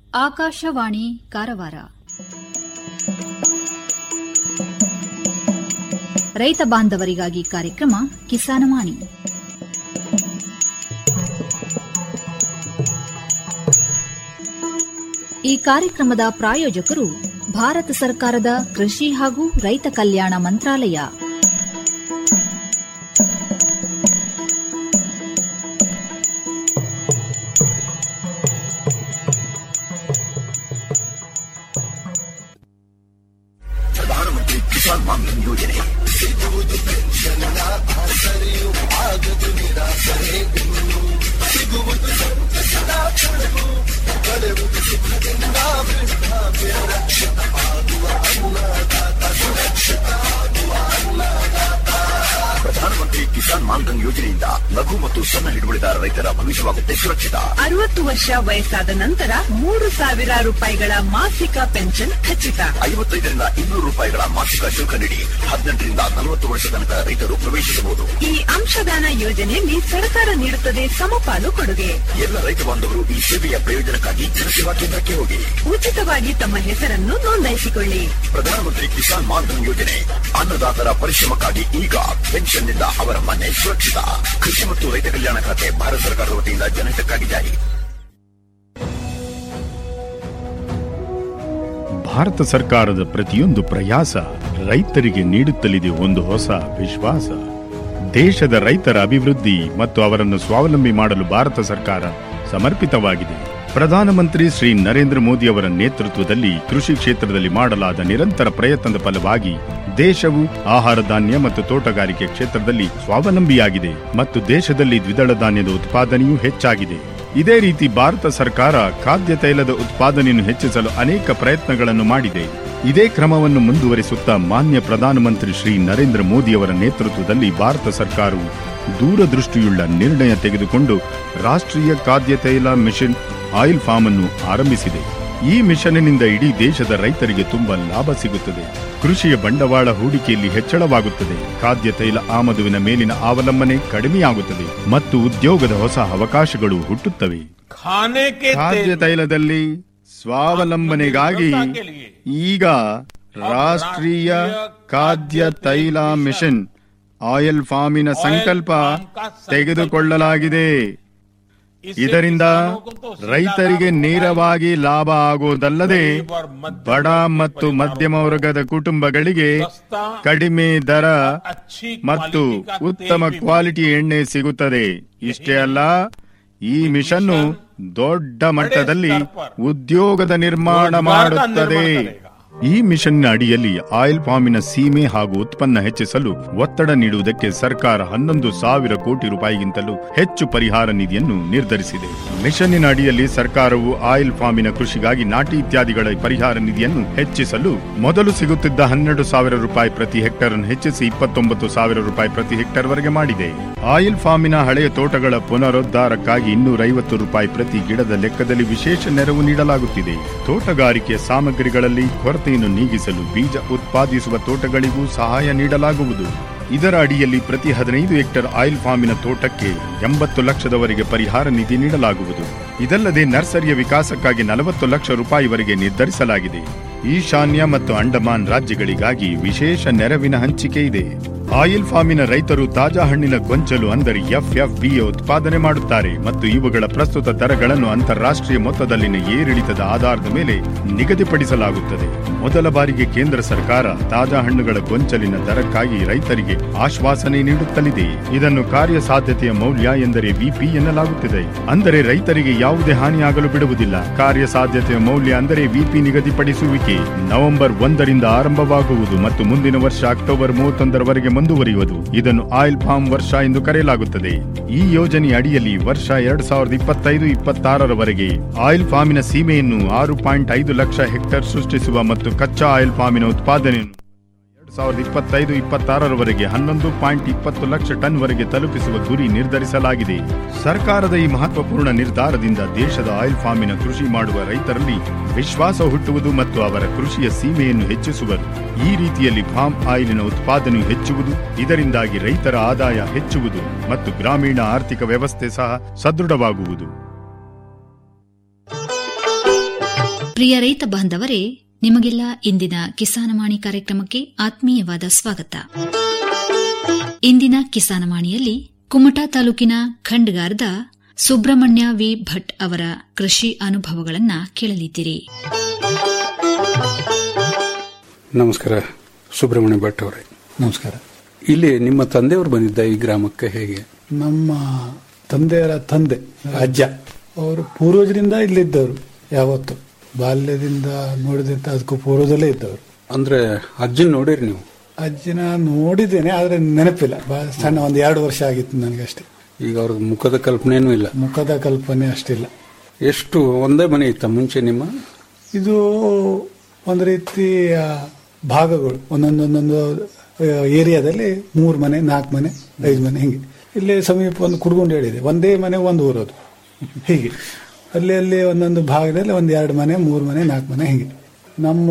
ಆಕಾಶವಾಣಿ ಕಾರವಾರ ರೈತ ಬಾಂಧವರಿಗಾಗಿ ಕಾರ್ಯಕ್ರಮ ಕಿಸಾನವಾಣಿ ಈ ಕಾರ್ಯಕ್ರಮದ ಪ್ರಾಯೋಜಕರು ಭಾರತ ಸರ್ಕಾರದ ಕೃಷಿ ಹಾಗೂ ರೈತ ಕಲ್ಯಾಣ ಮಂತ್ರಾಲಯ ಪ್ರಧಾನಮಂತ್ರಿ ಕಿಸಾನ್ ಮಾನ್ಧನ್ ಯೋಜನೆ ಸಿಗುವುದು ಪೆನ್ಷನ್ನ ಆಸರೆಯು ಆಗದು ನಿರಾಸರೆ ಇನ್ನು ಸಿಗುವುದು ಸಂತಸದ ಕೊಡಗು ಕಳೆವುದು ಸುಖದಿಂದ ವೃದ್ಧಾಪ್ಯ ರಕ್ಷಿತ ಆಗುವ ಅನ್ನದಾತ ಸುರಕ್ಷಿತ ಆಗುವ ಅನ್ನದಾತ ಪ್ರಧಾನಮಂತ್ರಿ ಕಿಸಾನ್ ಮಾನ್ಧನ್ ಯೋಜನೆಯಿಂದ ಲಘು ಮತ್ತು ಸಣ್ಣ ಹಿಡುವಳಿದಾರ ರೈತರ ಭವಿಷ್ಯವಾಗುತ್ತೆ ಸುರಕ್ಷಿತ ಅರವತ್ತು ವರ್ಷ ವಯಸ್ಸಾದ ನಂತರ ಮೂರು ಸಾವಿರ ರೂಪಾಯಿಗಳ ಮಾಸಿಕ ಪೆನ್ಷನ್ ಖಚಿತ ಐವತ್ತೈದರಿಂದ ಇನ್ನೂರು ರೂಪಾಯಿಗಳ ಮಾಸಿಕ ಶುಲ್ಕ ನೀಡಿ ಹದಿನೆಂಟರಿಂದ ನಲವತ್ತು ವರ್ಷ ತನಕ ರೈತರು ಪ್ರವೇಶಿಸಬಹುದು ಈ ಅಂಶದಾನ ಯೋಜನೆಯಲ್ಲಿ ಸರ್ಕಾರ ನೀಡುತ್ತದೆ ಸಮಪಾಲು ಕೊಡುಗೆ ಎಲ್ಲ ರೈತ ಬಾಂಧವರು ಈ ಸೇವೆಯ ಪ್ರಯೋಜನಕ್ಕಾಗಿ ಜನಸೇವಾ ಕೇಂದ್ರಕ್ಕೆ ಹೋಗಿ ಉಚಿತವಾಗಿ ತಮ್ಮ ಹೆಸರನ್ನು ನೋಂದಾಯಿಸಿಕೊಳ್ಳಿ ಪ್ರಧಾನಮಂತ್ರಿ ಕಿಸಾನ್ ಮಾನ್ಧನ್ ಯೋಜನೆ ಅನ್ನದಾತರ ಪರಿಶ್ರಮಕ್ಕಾಗಿ ಈಗ ಪೆನ್ಷನ್ನಿಂದ ಅವರ ಮನೆ ಸುರಕ್ಷಿತ ಕೃಷಿ ಮತ್ತು ರೈತ ಕಲ್ಯಾಣ ಖಾತೆ ಭಾರತ ಸರ್ಕಾರದ ವತಿಯಿಂದ ಜನಹಿತಕ್ಕಾಗಿ ಜಾರಿ ಭಾರತ ಸರ್ಕಾರದ ಪ್ರತಿಯೊಂದು ಪ್ರಯಾಸ ರೈತರಿಗೆ ನೀಡುತ್ತಲಿದೆ ಒಂದು ಹೊಸ ವಿಶ್ವಾಸ ದೇಶದ ರೈತರ ಅಭಿವೃದ್ಧಿ ಮತ್ತು ಅವರನ್ನು ಸ್ವಾವಲಂಬಿ ಮಾಡಲು ಭಾರತ ಸರ್ಕಾರ ಸಮರ್ಪಿತವಾಗಿದೆ ಪ್ರಧಾನಮಂತ್ರಿ ಶ್ರೀ ನರೇಂದ್ರ ಮೋದಿ ಅವರ ನೇತೃತ್ವದಲ್ಲಿ ಕೃಷಿ ಕ್ಷೇತ್ರದಲ್ಲಿ ಮಾಡಲಾದ ನಿರಂತರ ಪ್ರಯತ್ನದ ಫಲವಾಗಿ ದೇಶವು ಆಹಾರ ಧಾನ್ಯ ಮತ್ತು ತೋಟಗಾರಿಕೆ ಕ್ಷೇತ್ರದಲ್ಲಿ ಸ್ವಾವಲಂಬಿಯಾಗಿದೆ ಮತ್ತು ದೇಶದಲ್ಲಿ ದ್ವಿದಳ ಧಾನ್ಯದ ಉತ್ಪಾದನೆಯೂ ಹೆಚ್ಚಾಗಿದೆ ಇದೇ ರೀತಿ ಭಾರತ ಸರ್ಕಾರ ಖಾದ್ಯ ತೈಲದ ಉತ್ಪಾದನೆಯನ್ನು ಹೆಚ್ಚಿಸಲು ಅನೇಕ ಪ್ರಯತ್ನಗಳನ್ನು ಮಾಡಿದೆ ಇದೇ ಕ್ರಮವನ್ನು ಮುಂದುವರಿಸುತ್ತಾ ಮಾನ್ಯ ಪ್ರಧಾನಮಂತ್ರಿ ಶ್ರೀ ನರೇಂದ್ರ ಮೋದಿಯವರ ನೇತೃತ್ವದಲ್ಲಿ ಭಾರತ ಸರ್ಕಾರವು ದೂರದೃಷ್ಟಿಯುಳ್ಳ ನಿರ್ಣಯ ತೆಗೆದುಕೊಂಡು ರಾಷ್ಟ್ರೀಯ ಖಾದ್ಯ ತೈಲ ಮಿಷನ್ ಆಯಿಲ್ ಫಾರ್ಮ್ ಅನ್ನು ಆರಂಭಿಸಿದೆ ಈ ಮಿಷನ್ನಿಂದ ಇಡೀ ದೇಶದ ರೈತರಿಗೆ ತುಂಬಾ ಲಾಭ ಸಿಗುತ್ತದೆ ಕೃಷಿಯ ಬಂಡವಾಳ ಹೂಡಿಕೆಯಲ್ಲಿ ಹೆಚ್ಚಳವಾಗುತ್ತದೆ ಖಾದ್ಯ ತೈಲ ಆಮದುವಿನ ಮೇಲಿನ ಅವಲಂಬನೆ ಕಡಿಮೆಯಾಗುತ್ತದೆ ಮತ್ತು ಉದ್ಯೋಗದ ಹೊಸ ಅವಕಾಶಗಳು ಹುಟ್ಟುತ್ತವೆ खाने के ಖಾದ್ಯ तेल ತೈಲದಲ್ಲಿ ಸ್ವಾವಲಂಬನೆಗಾಗಿ ಈಗ ರಾಷ್ಟ್ರೀಯ ಖಾದ್ಯ ತೈಲ ಮಿಷನ್ ಆಯಿಲ್ ಫಾರ್ಮಿನ ಸಂಕಲ್ಪ ತೆಗೆದುಕೊಳ್ಳಲಾಗಿದೆ इससे ಇದರಿಂದ किसानों को तो सीधा ರೈತರಿಗೆ लाभ ನೇರವಾಗಿ ಲಾಭ ಆಗುವುದಲ್ಲದೆ गरीब और मध्यम ಬಡ वर्ग के ಮತ್ತು परिवारों ಮಧ್ಯಮ को ವರ್ಗದ ಕುಟುಂಬಗಳಿಗೆ सस्ता ಕಡಿಮೆ ದರ अच्छी ಮತ್ತು क्वालिटी का तेल ಉತ್ತಮ भी ಕ್ವಾಲಿಟಿ ಎಣ್ಣೆ ಸಿಗುತ್ತದೆ ಇಷ್ಟೇ ಅಲ್ಲ ಈ ಮಿಷನ್ ದೊಡ್ಡ ಮಟ್ಟದಲ್ಲಿ ಉದ್ಯೋಗದ ನಿರ್ಮಾಣ रोजगार का ಮಾಡುತ್ತದೆ निर्माण करेगा। ಈ ಮಿಷನ್ನ ಅಡಿಯಲ್ಲಿ ಆಯಿಲ್ ಫಾರ್ಮಿನ ಸೀಮೆ ಹಾಗೂ ಉತ್ಪನ್ನ ಹೆಚ್ಚಿಸಲು ಒತ್ತಡ ನೀಡುವುದಕ್ಕೆ ಸರ್ಕಾರ ಹನ್ನೊಂದು ಸಾವಿರ ಕೋಟಿ ರೂಪಾಯಿಗಿಂತಲೂ ಹೆಚ್ಚು ಪರಿಹಾರ ನಿಧಿಯನ್ನು ನಿರ್ಧರಿಸಿದೆ ಮಿಷನ್ನಿನ ಅಡಿಯಲ್ಲಿ ಸರ್ಕಾರವು ಆಯಿಲ್ ಫಾರ್ಮಿನ ಕೃಷಿಗಾಗಿ ನಾಟಿ ಇತ್ಯಾದಿಗಳ ಪರಿಹಾರ ನಿಧಿಯನ್ನು ಹೆಚ್ಚಿಸಲು ಮೊದಲು ಸಿಗುತ್ತಿದ್ದ ಹನ್ನೆರಡು ಸಾವಿರ ರೂಪಾಯಿ ಪ್ರತಿ ಹೆಕ್ಟರ್ ಅನ್ನು ಹೆಚ್ಚಿಸಿ ಇಪ್ಪತ್ತೊಂಬತ್ತು ಸಾವಿರ ರೂಪಾಯಿ ಪ್ರತಿ ಹೆಕ್ಟರ್ ವರೆಗೆ ಮಾಡಿದೆ ಆಯಿಲ್ ಫಾರ್ಮಿನ ಹಳೆಯ ತೋಟಗಳ ಪುನರುದ್ಧಾರಕ್ಕಾಗಿ ಇನ್ನೂರೈವತ್ತು ರೂಪಾಯಿ ಪ್ರತಿ ಗಿಡದ ಲೆಕ್ಕದಲ್ಲಿ ವಿಶೇಷ ನೆರವು ನೀಡಲಾಗುತ್ತಿದೆ ತೋಟಗಾರಿಕೆಯ ಸಾಮಗ್ರಿಗಳಲ್ಲಿ ಕೊರತೆಯನ್ನು ನೀಗಿಸಲು ಬೀಜ ಉತ್ಪಾದಿಸುವ ತೋಟಗಳಿಗೂ ಸಹಾಯ ನೀಡಲಾಗುವುದು ಇದರ ಅಡಿಯಲ್ಲಿ ಪ್ರತಿ ಹದಿನೈದು ಹೆಕ್ಟರ್ ಆಯಿಲ್ ಫಾರ್ಮಿನ ತೋಟಕ್ಕೆ ಎಂಬತ್ತು ಲಕ್ಷದವರೆಗೆ ಪರಿಹಾರ ನಿಧಿ ನೀಡಲಾಗುವುದು ಇದಲ್ಲದೆ ನರ್ಸರಿಯ ವಿಕಾಸಕ್ಕಾಗಿ ನಲವತ್ತು ಲಕ್ಷ ರೂಪಾಯಿವರೆಗೆ ನಿರ್ಧರಿಸಲಾಗಿದೆ ಈಶಾನ್ಯ ಮತ್ತು ಅಂಡಮಾನ್ ರಾಜ್ಯಗಳಿಗಾಗಿ ವಿಶೇಷ ನೆರವಿನ ಹಂಚಿಕೆ ಇದೆ ಆಯಿಲ್ ಫಾರ್ಮಿನ ರೈತರು ತಾಜಾ ಹಣ್ಣಿನ ಗೊಂಚಲು ಅಂದರೆ ಎಫ್ಎಫ್ಬಿ ಉತ್ಪಾದನೆ ಮಾಡುತ್ತಾರೆ ಮತ್ತು ಇವುಗಳ ಪ್ರಸ್ತುತ ದರಗಳನ್ನು ಅಂತಾರಾಷ್ಟ್ರೀಯ ಮೊತ್ತದಲ್ಲಿನ ಏರಿಳಿತದ ಆಧಾರದ ಮೇಲೆ ನಿಗದಿಪಡಿಸಲಾಗುತ್ತದೆ ಮೊದಲ ಬಾರಿಗೆ ಕೇಂದ್ರ ಸರ್ಕಾರ ತಾಜಾ ಹಣ್ಣುಗಳ ಗೊಂಚಲಿನ ದರಕ್ಕಾಗಿ ರೈತರಿಗೆ ಆಶ್ವಾಸನೆ ನೀಡುತ್ತಲಿದೆ ಇದನ್ನು ಕಾರ್ಯಸಾಧ್ಯತೆಯ ಮೌಲ್ಯ ಎಂದರೆ ವಿಪಿ ಎನ್ನಲಾಗುತ್ತಿದೆ ಅಂದರೆ ರೈತರಿಗೆ ಯಾವುದೇ ಹಾನಿಯಾಗಲು ಬಿಡುವುದಿಲ್ಲ ಕಾರ್ಯಸಾಧ್ಯತೆಯ ಮೌಲ್ಯ ಅಂದರೆ ವಿಪಿ ನಿಗದಿಪಡಿಸುವಿಕೆ ನವೆಂಬರ್ ಒಂದರಿಂದ ಆರಂಭವಾಗುವುದು ಮತ್ತು ಮುಂದಿನ ವರ್ಷ ಅಕ್ಟೋಬರ್ ಮೂವತ್ತೊಂದರವರೆಗೆ ಮುಂದುವರಿಯುವುದು ಇದನ್ನು ಆಯಿಲ್ ಫಾರ್ಮ್ ವರ್ಷ ಎಂದು ಕರೆಯಲಾಗುತ್ತದೆ ಈ ಯೋಜನೆ ಅಡಿಯಲ್ಲಿ ವರ್ಷ ಎರಡ್ ಸಾವಿರದ ಇಪ್ಪತ್ತೈದು ಇಪ್ಪತ್ತಾರರವರೆಗೆ ಆಯಿಲ್ ಫಾರ್ಮಿನ ಸೀಮೆಯನ್ನು ಆರು ಪಾಯಿಂಟ್ ಐದು ಲಕ್ಷ ಹೆಕ್ಟೇರ್ ಸೃಷ್ಟಿಸುವ ಮತ್ತು ಕಚ್ಚಾ ಆಯಿಲ್ ಫಾರ್ಮಿನ ಉತ್ಪಾದನೆಯನ್ನು ಎರಡ್ ಸಾವಿರದ ಇಪ್ಪತ್ತೈದು ಇಪ್ಪತ್ತಾರರವರೆಗೆ ಹನ್ನೊಂದು ಪಾಯಿಂಟ್ ಇಪ್ಪತ್ತು ಲಕ್ಷ ಟನ್ ವರೆಗೆ ತಲುಪಿಸುವ ಗುರಿ ನಿರ್ಧರಿಸಲಾಗಿದೆ ಸರ್ಕಾರದ ಈ ಮಹತ್ವಪೂರ್ಣ ನಿರ್ಧಾರದಿಂದ ದೇಶದ ಆಯಿಲ್ ಫಾರ್ಮಿನ ಕೃಷಿ ಮಾಡುವ ರೈತರಲ್ಲಿ ವಿಶ್ವಾಸ ಹುಟ್ಟುವುದು ಮತ್ತು ಅವರ ಕೃಷಿಯ ಸೀಮೆಯನ್ನು ಹೆಚ್ಚಿಸುವರು ಈ ರೀತಿಯಲ್ಲಿ ಫಾರ್ಮ್ ಆಯಿಲಿನ ಉತ್ಪಾದನೆಯು ಹೆಚ್ಚುವುದು ಇದರಿಂದಾಗಿ ರೈತರ ಆದಾಯ ಹೆಚ್ಚುವುದು ಮತ್ತು ಗ್ರಾಮೀಣ ಆರ್ಥಿಕ ವ್ಯವಸ್ಥೆ ಸಹ ಸದೃಢವಾಗುವುದು ಪ್ರಿಯ ರೈತ ಬಾಂಧವರೇ ನಿಮಗೆಲ್ಲ ಇಂದಿನ ಕಿಸಾನವಾಣಿ ಕಾರ್ಯಕ್ರಮಕ್ಕೆ ಆತ್ಮೀಯವಾದ ಸ್ವಾಗತ ಇಂದಿನ ಕಿಸಾನವಾಣಿಯಲ್ಲಿ ಕುಮಟಾ ತಾಲೂಕಿನ ಖಂಡ್ಗಾರದ ಸುಬ್ರಹ್ಮಣ್ಯ ವಿ ಭಟ್ ಅವರ ಕೃಷಿ ಅನುಭವಗಳನ್ನ ಕೇಳಲಿದ್ದೀರಿ ನಮಸ್ಕಾರ ಸುಬ್ರಹ್ಮಣ್ಯ ಭಟ್ ಅವರೇ ನಮಸ್ಕಾರ ಇಲ್ಲಿ ನಿಮ್ಮ ತಂದೆಯವರು ಬಂದಿದ್ದ ಈ ಗ್ರಾಮಕ್ಕೆ ಹೇಗೆ ನಮ್ಮ ತಂದೆಯರ ತಂದೆ ಅಜ್ಜ ಅವರು ಪೂರ್ವಜರಿಂದ ಇಲ್ಲಿದ್ದವರು ಯಾವತ್ತು ಬಾಲ್ಯದಿಂದ ನೋಡಿದಂತ ಅದಕ್ಕೂ ಪೂರ್ವದಲ್ಲೇ ಇದ್ದವರು ಅಂದ್ರೆ ಅಜ್ಜನ್ ನೋಡಿರಿ ನೀವು ಅಜ್ಜಿನ ನೋಡಿದ್ದೇನೆ ಆದ್ರೆ ನೆನಪಿಲ್ಲ ಬಹಳ ಸಣ್ಣ ಒಂದು ಎರಡು ವರ್ಷ ಆಗಿತ್ತು ನನಗಷ್ಟೇ ಈಗ ಅವ್ರ ಮುಖದ ಕಲ್ಪನೆನೂ ಇಲ್ಲ ಮುಖದ ಕಲ್ಪನೆ ಅಷ್ಟಿಲ್ಲ ಎಷ್ಟು ಒಂದೇ ಮನೆ ಇತ್ತ ಮುಂಚೆ ನಿಮ್ಮ ಇದು ಒಂದು ರೀತಿಯ ಭಾಗಗಳು ಒಂದೊಂದೊಂದೊಂದು ಏರಿಯಾದಲ್ಲಿ ಮೂರು ಮನೆ ನಾಲ್ಕು ಮನೆ ಐದು ಮನೆ ಹಿಂಗೆ ಇಲ್ಲಿ ಸಮೀಪ ಒಂದು ಕುಡ್ಗುಂಡು ಹೇಳಿದೆ ಒಂದೇ ಮನೆ ಒಂದು ಊರೋದು ಹೀಗೆ ಅಲ್ಲಿ ಅಲ್ಲಿ ಒಂದೊಂದು ಭಾಗದಲ್ಲಿ ಒಂದು ಎರಡು ಮನೆ ಮೂರು ಮನೆ ನಾಲ್ಕು ಮನೆ ಹಿಂಗೆ ನಮ್ಮ